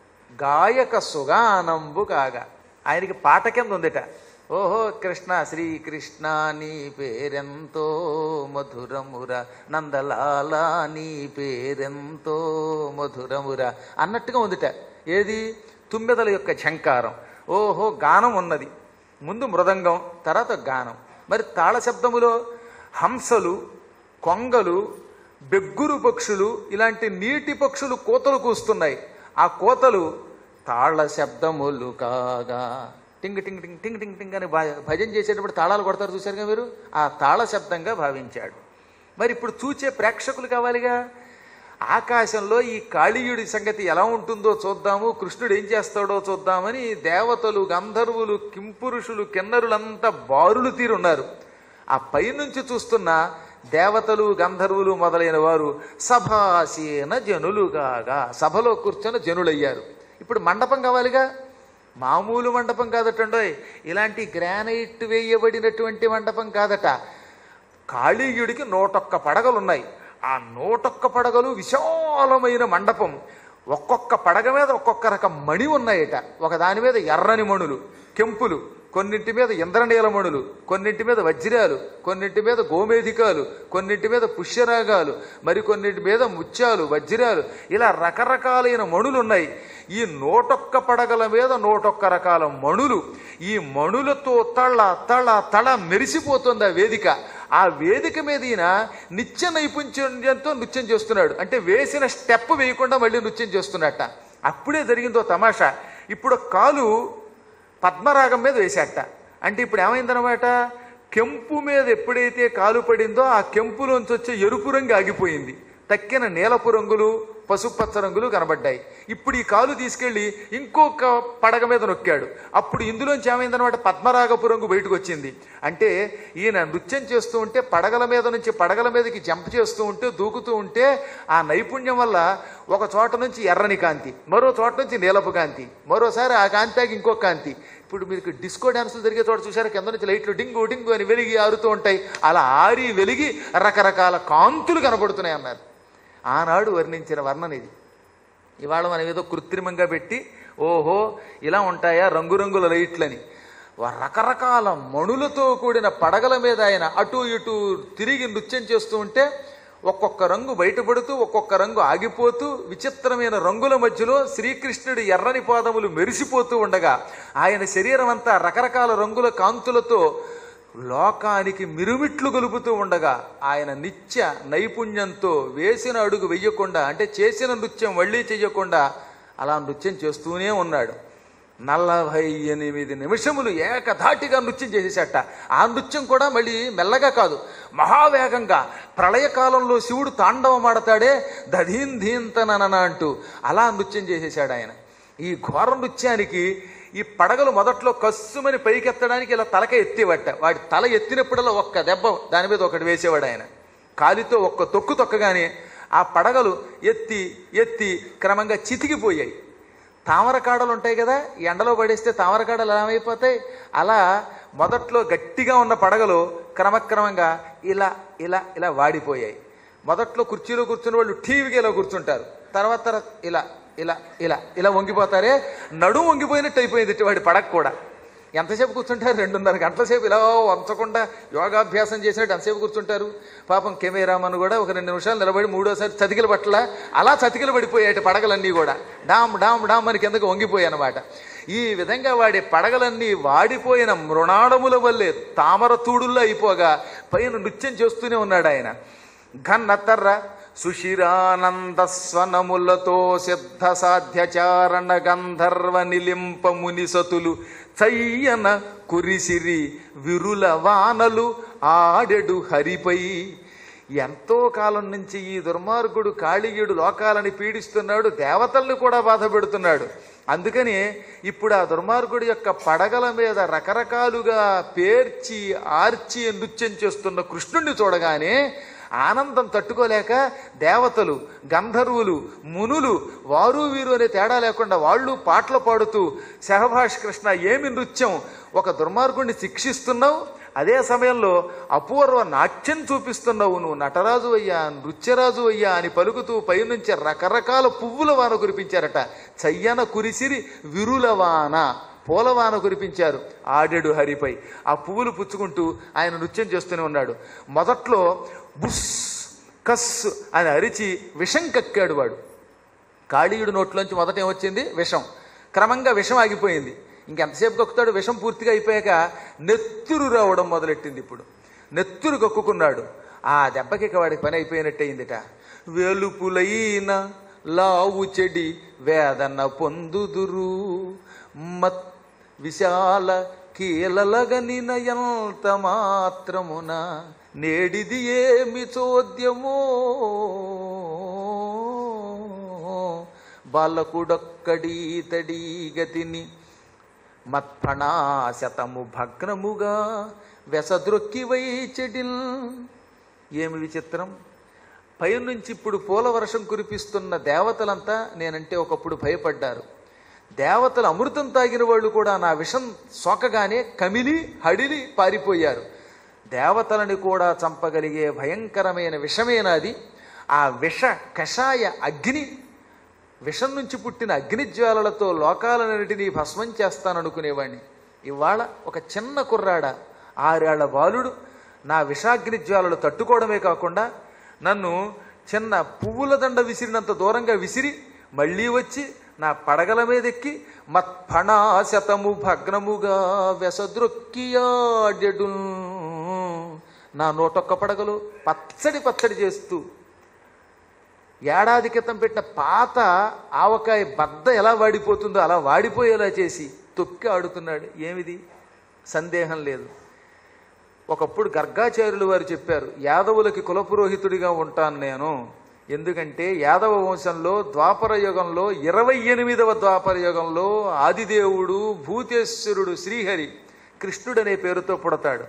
గాయక సుగానంబు కాగా ఆయనకి పాట కింద ఉందిట ఓహో కృష్ణ శ్రీకృష్ణ నీ పేరెంతో మధురముర నందలాల నీ పేరెంతో మధురముర అన్నట్టుగా ఉందిట ఏది తుమ్మెదల యొక్క ఝంకారం ఓహో గానం ఉన్నది ముందు మృదంగం తర్వాత గానం మరి తాళ శబ్దములో హంసలు కొంగలు బెగ్గురు పక్షులు ఇలాంటి నీటి పక్షులు కోతలు కూస్తున్నాయి ఆ కోతలు తాళ శబ్దములు కాగా టింగ్ టింగ్ టింగ్ టింగ్ టింగ్ టింగ్ అని భ- భజన చేసేటప్పుడు తాళాలు కొడతారు చూశారుగా మీరు ఆ తాళ శబ్దంగా భావించాడు మరి ఇప్పుడు చూచే ప్రేక్షకులు కావాలిగా ఆకాశంలో ఈ కాళీయుడి సంగతి ఎలా ఉంటుందో చూద్దాము కృష్ణుడు ఏం చేస్తాడో చూద్దామని దేవతలు గంధర్వులు కింపురుషులు కిన్నరులంతా బారులు తీరున్నారు ఆ పైనుంచి చూస్తున్న దేవతలు గంధర్వులు మొదలైన వారు సభాసీన జనులుగాగా సభలో కూర్చొని జనులయ్యారు ఇప్పుడు మండపం కావాలిగా మామూలు మండపం కాదటండోయ్ ఇలాంటి గ్రానైట్ వేయబడినటువంటి మండపం కాదట కాళీయుడికి నూటొక్క పడగలున్నాయి ఆ నూటొక్క పడగలు విశాలమైన మండపం ఒక్కొక్క పడగ మీద ఒక్కొక్క రకం మణి ఉన్నాయట ఒక దాని మీద ఎర్రని మణులు కెంపులు కొన్నింటి మీద ఇంద్రనీల మణులు కొన్నింటి మీద వజ్రాలు కొన్నింటి మీద గోమేధికాలు కొన్నింటి మీద పుష్యరాగాలు మరికొన్నింటి మీద ముత్యాలు వజ్రాలు ఇలా రకరకాలైన మణులు ఉన్నాయి ఈ నూటొక్క పడగల మీద నూటొక్క రకాల మణులు ఈ మణులతో తళ తళ తళ మెరిసిపోతుంది ఆ వేదిక ఆ వేదిక మీద ఈయన నిత్య నైపుణ్యంతో నృత్యం చేస్తున్నాడు అంటే వేసిన స్టెప్ వేయకుండా మళ్ళీ నృత్యం చేస్తున్నట్ట అప్పుడే జరిగిందో తమాషా ఇప్పుడు కాలు పద్మరాగం మీద వేశాట అంటే ఇప్పుడు ఏమైందనమాట కెంపు మీద ఎప్పుడైతే కాలు పడిందో ఆ కెంపులోంచి వచ్చే ఎరుపు రంగు ఆగిపోయింది తక్కిన నీలపు రంగులు పసుపచ్చ రంగులు కనబడ్డాయి ఇప్పుడు ఈ కాలు తీసుకెళ్లి ఇంకొక పడగ మీద నొక్కాడు అప్పుడు ఇందులోంచి ఏమైందనమాట పద్మరాగపు రంగు బయటకు వచ్చింది అంటే ఈయన నృత్యం చేస్తూ ఉంటే పడగల మీద నుంచి పడగల మీదకి జంప్ చేస్తూ ఉంటే దూకుతూ ఉంటే ఆ నైపుణ్యం వల్ల ఒక చోట నుంచి ఎర్రని కాంతి మరో చోట నుంచి నీలపు కాంతి మరోసారి ఆ కాంతి ఆగి ఇంకొక కాంతి ఇప్పుడు మీకు డిస్కో డాన్సులు జరిగే చోట చూసారు కింద నుంచి లైట్లు డింగు డింగు అని వెలిగి ఆరుతూ ఉంటాయి అలా ఆరి వెలిగి రకరకాల కాంతులు కనబడుతున్నాయి అన్నారు ఆనాడు వర్ణించిన వర్ణన ఇది ఇవాళ మనం ఏదో కృత్రిమంగా పెట్టి ఓహో ఇలా ఉంటాయా రంగురంగుల లైట్లని వ- రకరకాల మణులతో కూడిన పడగల మీద ఆయన అటు ఇటు తిరిగి నృత్యం చేస్తూ ఉంటే ఒక్కొక్క రంగు బయటపడుతూ ఒక్కొక్క రంగు ఆగిపోతూ విచిత్రమైన రంగుల మధ్యలో శ్రీకృష్ణుడి ఎర్రని పాదములు మెరిసిపోతూ ఉండగా ఆయన శరీరం అంతా రకరకాల రంగుల కాంతులతో లోకానికి మిరుమిట్లు గొలుపుతూ ఉండగా ఆయన నిత్య నైపుణ్యంతో వేసిన అడుగు వెయ్యకుండా అంటే చేసిన నృత్యం మళ్ళీ చెయ్యకుండా అలా నృత్యం చేస్తూనే ఉన్నాడు నలభై ఎనిమిది నిమిషములు ఏకధాటిగా నృత్యం చేసేసట ఆ నృత్యం కూడా మళ్ళీ మెల్లగా కాదు మహావేగంగా ప్రళయకాలంలో శివుడు తాండవమాడతాడే దధీన్ ధీంతనన అంటూ అలా నృత్యం చేసేశాడు ఆయన ఈ ఘోర నృత్యానికి ఈ పడగలు మొదట్లో కస్సుమని పైకెత్తడానికి ఇలా తలక ఎత్తివట్ట వాడి తల ఎత్తినప్పుడల్లా ఒక్క దెబ్బ దాని మీద ఒకటి వేసేవాడు ఆయన కాలితో ఒక్క తొక్కు తొక్కగానే ఆ పడగలు ఎత్తి ఎత్తి క్రమంగా చితికిపోయాయి తామర కాడలు ఉంటాయి కదా ఎండలో పడేస్తే తామర కాడలు ఎలా అయిపోతాయి అలా మొదట్లో గట్టిగా ఉన్న పడగలు క్రమక్రమంగా ఇలా ఇలా ఇలా వాడిపోయాయి మొదట్లో కుర్చీలో కూర్చున్న వాళ్ళు టీవీకి ఇలా కూర్చుంటారు తర్వాత తర్వాత ఇలా ఇలా ఇలా ఇలా వంగిపోతారే నడుము వంగిపోయినట్టు అయిపోయింది ఇటు వాడి పడక కూడా ఎంతసేపు కూర్చుంటారు రెండున్నర గంటల సేపు ఇలా వంచకుండా యోగాభ్యాసం చేసినట్టు ఎంతసేపు కూర్చుంటారు పాపం కెమెరామన్ కూడా ఒక రెండు నిమిషాలు నిలబడి మూడోసారి చతికిల పట్ల అలా చతికిల పడిపోయాయి పడగలన్నీ కూడా డామ్ డామ్ డామ్ అని కిందకు వంగిపోయాయి అనమాట ఈ విధంగా వాడి పడగలన్నీ వాడిపోయిన మృణాడముల వల్లే తామర తూడుల్లో అయిపోగా పైన నృత్యం చేస్తూనే ఉన్నాడు ఆయన ఘన్నతర్ర సుశిరానంద స్వనములతో సిద్ధ సాధ్యచారణ గంధర్వ నిలింప మునిసతులు చయ్యన కురిసిరి విరుల వానలు ఆడెడు హరిపై ఎంతో కాలం నుంచి ఈ దుర్మార్గుడు కాళీయుడు లోకాలని పీడిస్తున్నాడు దేవతల్ని కూడా బాధ పెడుతున్నాడు అందుకని ఇప్పుడు ఆ దుర్మార్గుడి యొక్క పడగల మీద రకరకాలుగా పేర్చి ఆర్చి నృత్యం చేస్తున్న కృష్ణుణ్ణి చూడగానే ఆనందం తట్టుకోలేక దేవతలు గంధర్వులు మునులు వారు వీరు అనే తేడా లేకుండా వాళ్ళు పాటలు పాడుతూ సహభాష్ కృష్ణ ఏమి నృత్యం ఒక దుర్మార్గుడిని శిక్షిస్తున్నావు అదే సమయంలో అపూర్వ నాట్యం చూపిస్తున్నావు నువ్వు నటరాజు అయ్యా నృత్యరాజు అయ్యా అని పలుకుతూ పైనుంచి రకరకాల పువ్వుల వాన కురిపించారట చయ్యన కురిసిరి విరుల వాన పూలవాన కురిపించారు ఆడెడు హరిపై ఆ పువ్వులు పుచ్చుకుంటూ ఆయన నృత్యం చేస్తూనే ఉన్నాడు మొదట్లో బుస్ కస్ అని అరిచి విషం కక్కాడు వాడు కాళీయుడు నోట్లోంచి మొదట ఏమొచ్చింది విషం క్రమంగా విషం ఆగిపోయింది ఇంకెంతసేపు కక్కుతాడు విషం పూర్తిగా అయిపోయాక నెత్తురు రావడం మొదలెట్టింది ఇప్పుడు నెత్తురు కక్కుకున్నాడు ఆ దెబ్బకి ఇక వాడికి పని అయిపోయినట్టయిందిట వెలుపులైన లావు చెడి వేదన పొందుదురు మత్ విశాల కీలలగనిన ఎంత మాత్రమున నేడిది ఏమి చోద్యమో బాలకుడొక్కడీతడీ గతిని మత్ఫణాశతము భగ్నముగా వెసదృక్కి చెడిల్ ఏమి విచిత్రం పైనుంచి ఇప్పుడు పూల వర్షం కురిపిస్తున్న దేవతలంతా నేనంటే ఒకప్పుడు భయపడ్డారు దేవతలు అమృతం తాగిన వాళ్ళు కూడా నా విషం సోకగానే కమిలి హడిలి పారిపోయారు దేవతలని కూడా చంపగలిగే భయంకరమైన విషమేనాది ఆ విష కషాయ అగ్ని విషం నుంచి పుట్టిన అగ్నిజ్వాలలతో లోకాలన్నిటినీ భస్మం చేస్తాననుకునేవాణ్ణి ఇవాళ ఒక చిన్న కుర్రాడ ఆరేళ్ల బాలుడు నా విషాగ్ని జ్వాలలు తట్టుకోవడమే కాకుండా నన్ను చిన్న పువ్వుల దండ విసిరినంత దూరంగా విసిరి మళ్ళీ వచ్చి నా పడగల మీదెక్కి మత్ఫణాశతము భగ్నముగా వెసదృక్కియాడెడు నా నోటొక్క పడగలు పచ్చడి పచ్చడి చేస్తూ ఏడాది క్రితం పెట్టిన పాత ఆవకాయ బద్ద ఎలా వాడిపోతుందో అలా వాడిపోయేలా చేసి తొక్కి ఆడుతున్నాడు ఏమిది సందేహం లేదు ఒకప్పుడు గర్గాచార్యులు వారు చెప్పారు యాదవులకి కులపురోహితుడిగా ఉంటాను నేను ఎందుకంటే యాదవ వంశంలో ద్వాపర యుగంలో ఇరవై ఎనిమిదవ ద్వాపర యుగంలో ఆదిదేవుడు భూతేశ్వరుడు శ్రీహరి కృష్ణుడనే పేరుతో పుడతాడు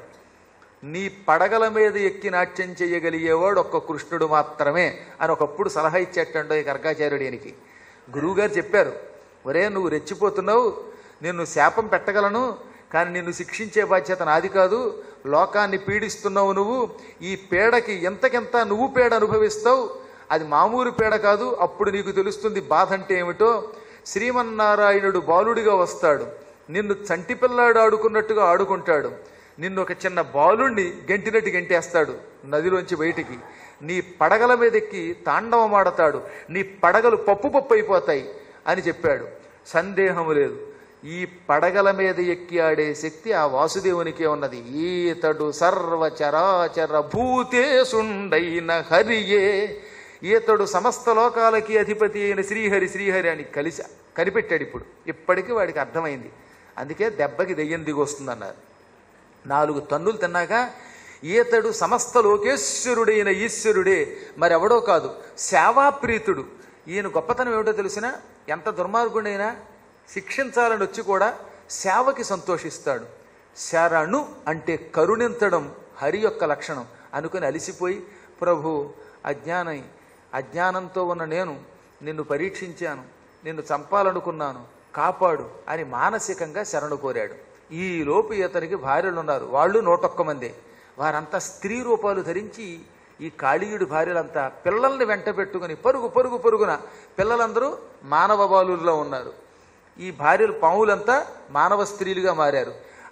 నీ పడగల మీద ఎక్కి నాట్యం చేయగలిగేవాడు ఒక్క కృష్ణుడు మాత్రమే అని ఒకప్పుడు సలహా ఇచ్చేటండో ఈ గర్గాచార్యుడికి గురువుగారు చెప్పారు ఒరే నువ్వు రెచ్చిపోతున్నావు నిన్ను శాపం పెట్టగలను కానీ నిన్ను శిక్షించే బాధ్యత నాది కాదు లోకాన్ని పీడిస్తున్నావు నువ్వు ఈ పీడకి ఎంతకెంత నువ్వు పీడ అనుభవిస్తావు అది మామూలు పీడ కాదు అప్పుడు నీకు తెలుస్తుంది బాధ అంటే ఏమిటో శ్రీమన్నారాయణుడు బాలుడిగా వస్తాడు నిన్ను చంటి పిల్లాడు ఆడుకున్నట్టుగా ఆడుకుంటాడు నిన్ను ఒక చిన్న బాలుణ్ణి గెంటినట్టు గెంటేస్తాడు నదిలోంచి బయటికి నీ పడగల మీదెక్కి తాండవమాడతాడు నీ పడగలు పప్పు పప్పు అయిపోతాయి అని చెప్పాడు సందేహం లేదు ఈ పడగల మీద ఎక్కి ఆడే శక్తి ఆ వాసుదేవునికే ఉన్నది ఈతడు సర్వ చరాచర భూతేసుండైన హరియే ఈతడు సమస్త లోకాలకి అధిపతి అయిన శ్రీహరి శ్రీహరి అని కలిసి కనిపెట్టాడు ఇప్పుడు ఇప్పటికీ వాడికి అర్థమైంది అందుకే దెబ్బకి దెయ్యం దిగొస్తుందన్నారు నాలుగు తన్నులు తిన్నాక ఈతడు సమస్త లోకేశ్వరుడైన ఈశ్వరుడే మరెవడో కాదు సేవాప్రీతుడు ఈయన గొప్పతనం ఏమిటో తెలిసిన ఎంత దుర్మార్గుడైనా శిక్షించాలని వచ్చి కూడా సేవకి సంతోషిస్తాడు శరణు అంటే కరుణించడం హరి యొక్క లక్షణం అనుకుని అలిసిపోయి ప్రభు అజ్ఞానై అజ్ఞానంతో ఉన్న నేను నిన్ను పరీక్షించాను నిన్ను చంపాలనుకున్నాను కాపాడు అని మానసికంగా శరణు కోరాడు ఈ లోపు ఇతనికి భార్యలు ఉన్నారు వాళ్ళు నూటొక్క మందే వారంతా స్త్రీ రూపాలు ధరించి ఈ కాళీయుడి భార్యలంతా పిల్లల్ని వెంట పెట్టుకుని పరుగు పరుగు పరుగున పిల్లలందరూ మానవ బాలుల్లో ఉన్నారు ఈ భార్యలు పావులంతా మానవ స్త్రీలుగా మారారు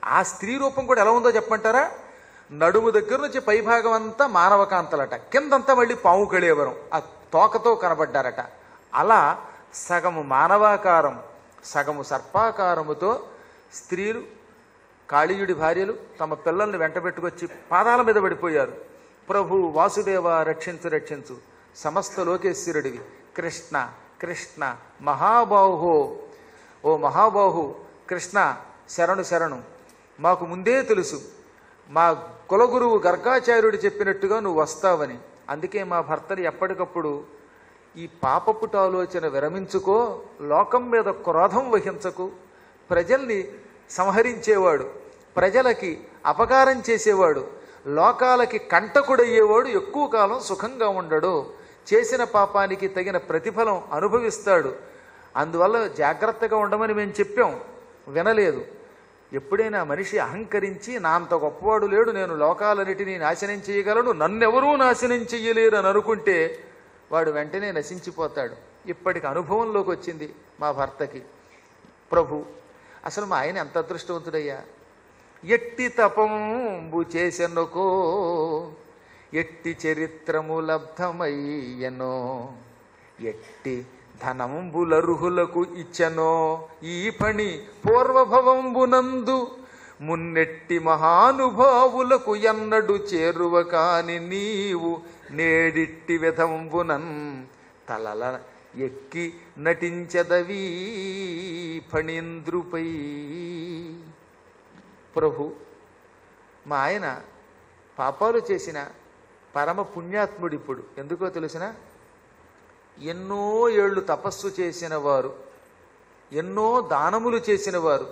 ఆ స్త్రీ రూపం కూడా ఎలా ఉందో చెప్పమంటారా నడుము దగ్గర నుంచి పైభాగం అంతా మానవకాంతలట కిందంతా మళ్ళీ పాము కళేవరం ఆ తోకతో కనబడ్డారట అలా సగము మానవాకారం సగము సర్పాకారముతో స్త్రీలు కాళీయుడి భార్యలు తమ పిల్లల్ని వెంటబెట్టుకొచ్చి పాదాల మీద పడిపోయారు ప్రభు వాసుదేవ రక్షించు రక్షించు సమస్త లోకేశ్వరుడివి కృష్ణ కృష్ణ మహాబాహో ఓ మహాబాహు కృష్ణ శరణు శరణు మాకు ముందే తెలుసు మా కులగురువు గర్గాచార్యుడు చెప్పినట్టుగా నువ్వు వస్తావని అందుకే మా భర్తలు ఎప్పటికప్పుడు ఈ పాపపుట ఆలోచన విరమించుకో లోకం మీద క్రోధం వహించకు ప్రజల్ని సంహరించేవాడు ప్రజలకి అపకారం చేసేవాడు లోకాలకి కంటకుడయ్యేవాడు ఎక్కువ కాలం సుఖంగా ఉండడు చేసిన పాపానికి తగిన ప్రతిఫలం అనుభవిస్తాడు అందువల్ల జాగ్రత్తగా ఉండమని మేము చెప్పాం వినలేదు ఎప్పుడైనా మనిషి అహంకరించి నా అంత గొప్పవాడు లేడు నేను లోకాలన్నిటినీ నాశనం చేయగలను నన్నెవరూ నాశనం చెయ్యలేరు అని అనుకుంటే వాడు వెంటనే నశించిపోతాడు ఇప్పటికి అనుభవంలోకి వచ్చింది మా భర్తకి ప్రభు అసలు మా ఆయన ఎంత అదృష్టవంతుడయ్యా ఎట్టి తపంబు చేసెనుకో ఎట్టి చరిత్రము లబ్ధమయ్యనో ఎట్టి ధనంబులర్హులకు ఇచ్చనో ఈ పని పూర్వభవంబునందు మున్నెట్టి మహానుభావులకు ఎన్నడు చేరువ కాని నీవు నేడిట్టి విధంబునన్ తలల ఎక్కి నటించదవీ ఫణీంద్రుపై ప్రభు మా ఆయన పాపాలు చేసిన పరమ పుణ్యాత్ముడు ఇప్పుడు ఎందుకో తెలిసిన ఎన్నో ఏళ్ళు తపస్సు చేసిన వారు ఎన్నో దానములు చేసిన వారు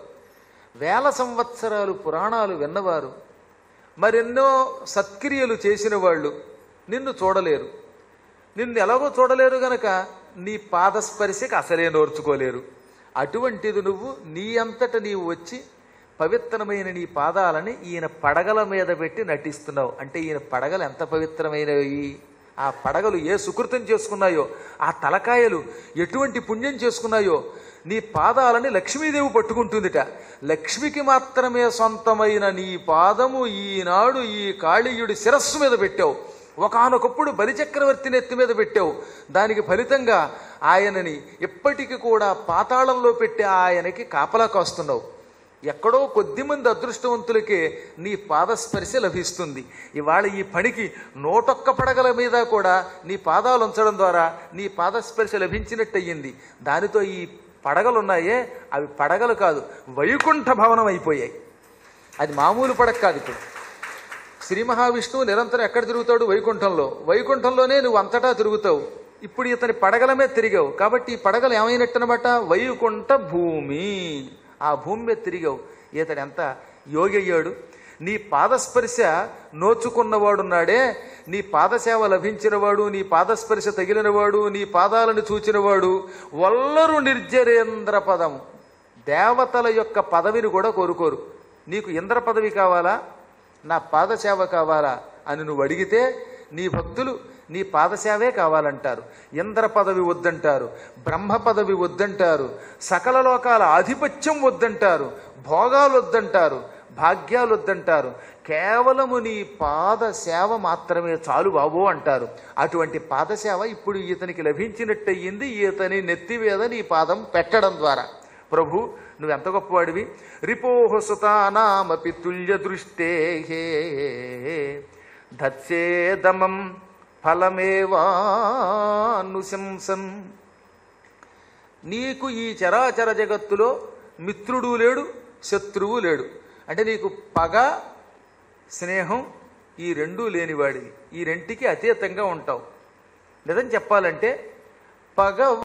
వేల సంవత్సరాలు పురాణాలు విన్నవారు మరెన్నో సత్క్రియలు చేసిన వాళ్ళు నిన్ను చూడలేరు నిన్ను ఎలాగో చూడలేరు గనక నీ పాదస్పర్శకి అసలే నోర్చుకోలేరు అటువంటిది నువ్వు నీ అంతట నీవు వచ్చి పవిత్రమైన నీ పాదాలని ఈయన పడగల మీద పెట్టి నటిస్తున్నావు అంటే ఈయన పడగలు ఎంత పవిత్రమైనవి ఆ పడగలు ఏ సుకృతం చేసుకున్నాయో ఆ తలకాయలు ఎటువంటి పుణ్యం చేసుకున్నాయో నీ పాదాలని లక్ష్మీదేవి పట్టుకుంటుందిట లక్ష్మికి మాత్రమే సొంతమైన నీ పాదము ఈనాడు ఈ కాళీయుడి శిరస్సు మీద పెట్టావు ఒకనొకప్పుడు బలిచక్రవర్తి నెత్తి మీద పెట్టావు దానికి ఫలితంగా ఆయనని ఎప్పటికీ కూడా పాతాళంలో పెట్టి ఆయనకి కాపలా కాస్తున్నావు ఎక్కడో కొద్దిమంది అదృష్టవంతులకే నీ పాదస్పర్శ లభిస్తుంది ఇవాళ ఈ పనికి నూటొక్క పడగల మీద కూడా నీ పాదాలు ఉంచడం ద్వారా నీ పాదస్పర్శ లభించినట్టయింది దానితో ఈ పడగలున్నాయే అవి పడగలు కాదు వైకుంఠ భవనం అయిపోయాయి అది మామూలు పడగ కాదు ఇప్పుడు శ్రీ మహావిష్ణువు నిరంతరం ఎక్కడ తిరుగుతాడు వైకుంఠంలో వైకుంఠంలోనే నువ్వు అంతటా తిరుగుతావు ఇప్పుడు ఇతని పడగల మీద తిరిగావు కాబట్టి ఈ పడగలు ఏమైనట్టనమాట వైకుంఠ భూమి ఆ భూమి మీద తిరిగావు ఇతడు ఎంత యోగి అయ్యాడు నీ పాదస్పర్శ నోచుకున్నవాడున్నాడే నీ పాదసేవ లభించినవాడు నీ పాదస్పర్శ తగిలినవాడు నీ పాదాలను చూచినవాడు వల్లరు నిర్జరేంద్ర పదము దేవతల యొక్క పదవిని కూడా కోరుకోరు నీకు ఇంద్ర పదవి కావాలా నా పాదసేవ కావాలా అని నువ్వు అడిగితే నీ భక్తులు నీ పాదసేవే కావాలంటారు ఇంద్ర పదవి వద్దంటారు బ్రహ్మ పదవి వద్దంటారు సకల లోకాల ఆధిపత్యం వద్దంటారు భోగాలు వద్దంటారు భాగ్యాలు వద్దంటారు కేవలము నీ పాద సేవ మాత్రమే చాలు బాబో అంటారు అటువంటి పాదసేవ ఇప్పుడు ఇతనికి లభించినట్టయింది ఇతని నెత్తివేద నీ పాదం పెట్టడం ద్వారా ప్రభు నువ్వెంత గొప్పవాడివి రిపోహ సుతానామపి తుల్య దృష్టే ధత్సేదమం ఫలమేవానుశంసన్ నీకు ఈ చరాచర జగత్తులో మిత్రుడు లేడు శత్రువు లేడు అంటే నీకు పగ స్నేహం ఈ రెండూ లేనివాడివి ఈ రెంటికి అతీతంగా ఉంటావు నిజం చెప్పాలంటే పగ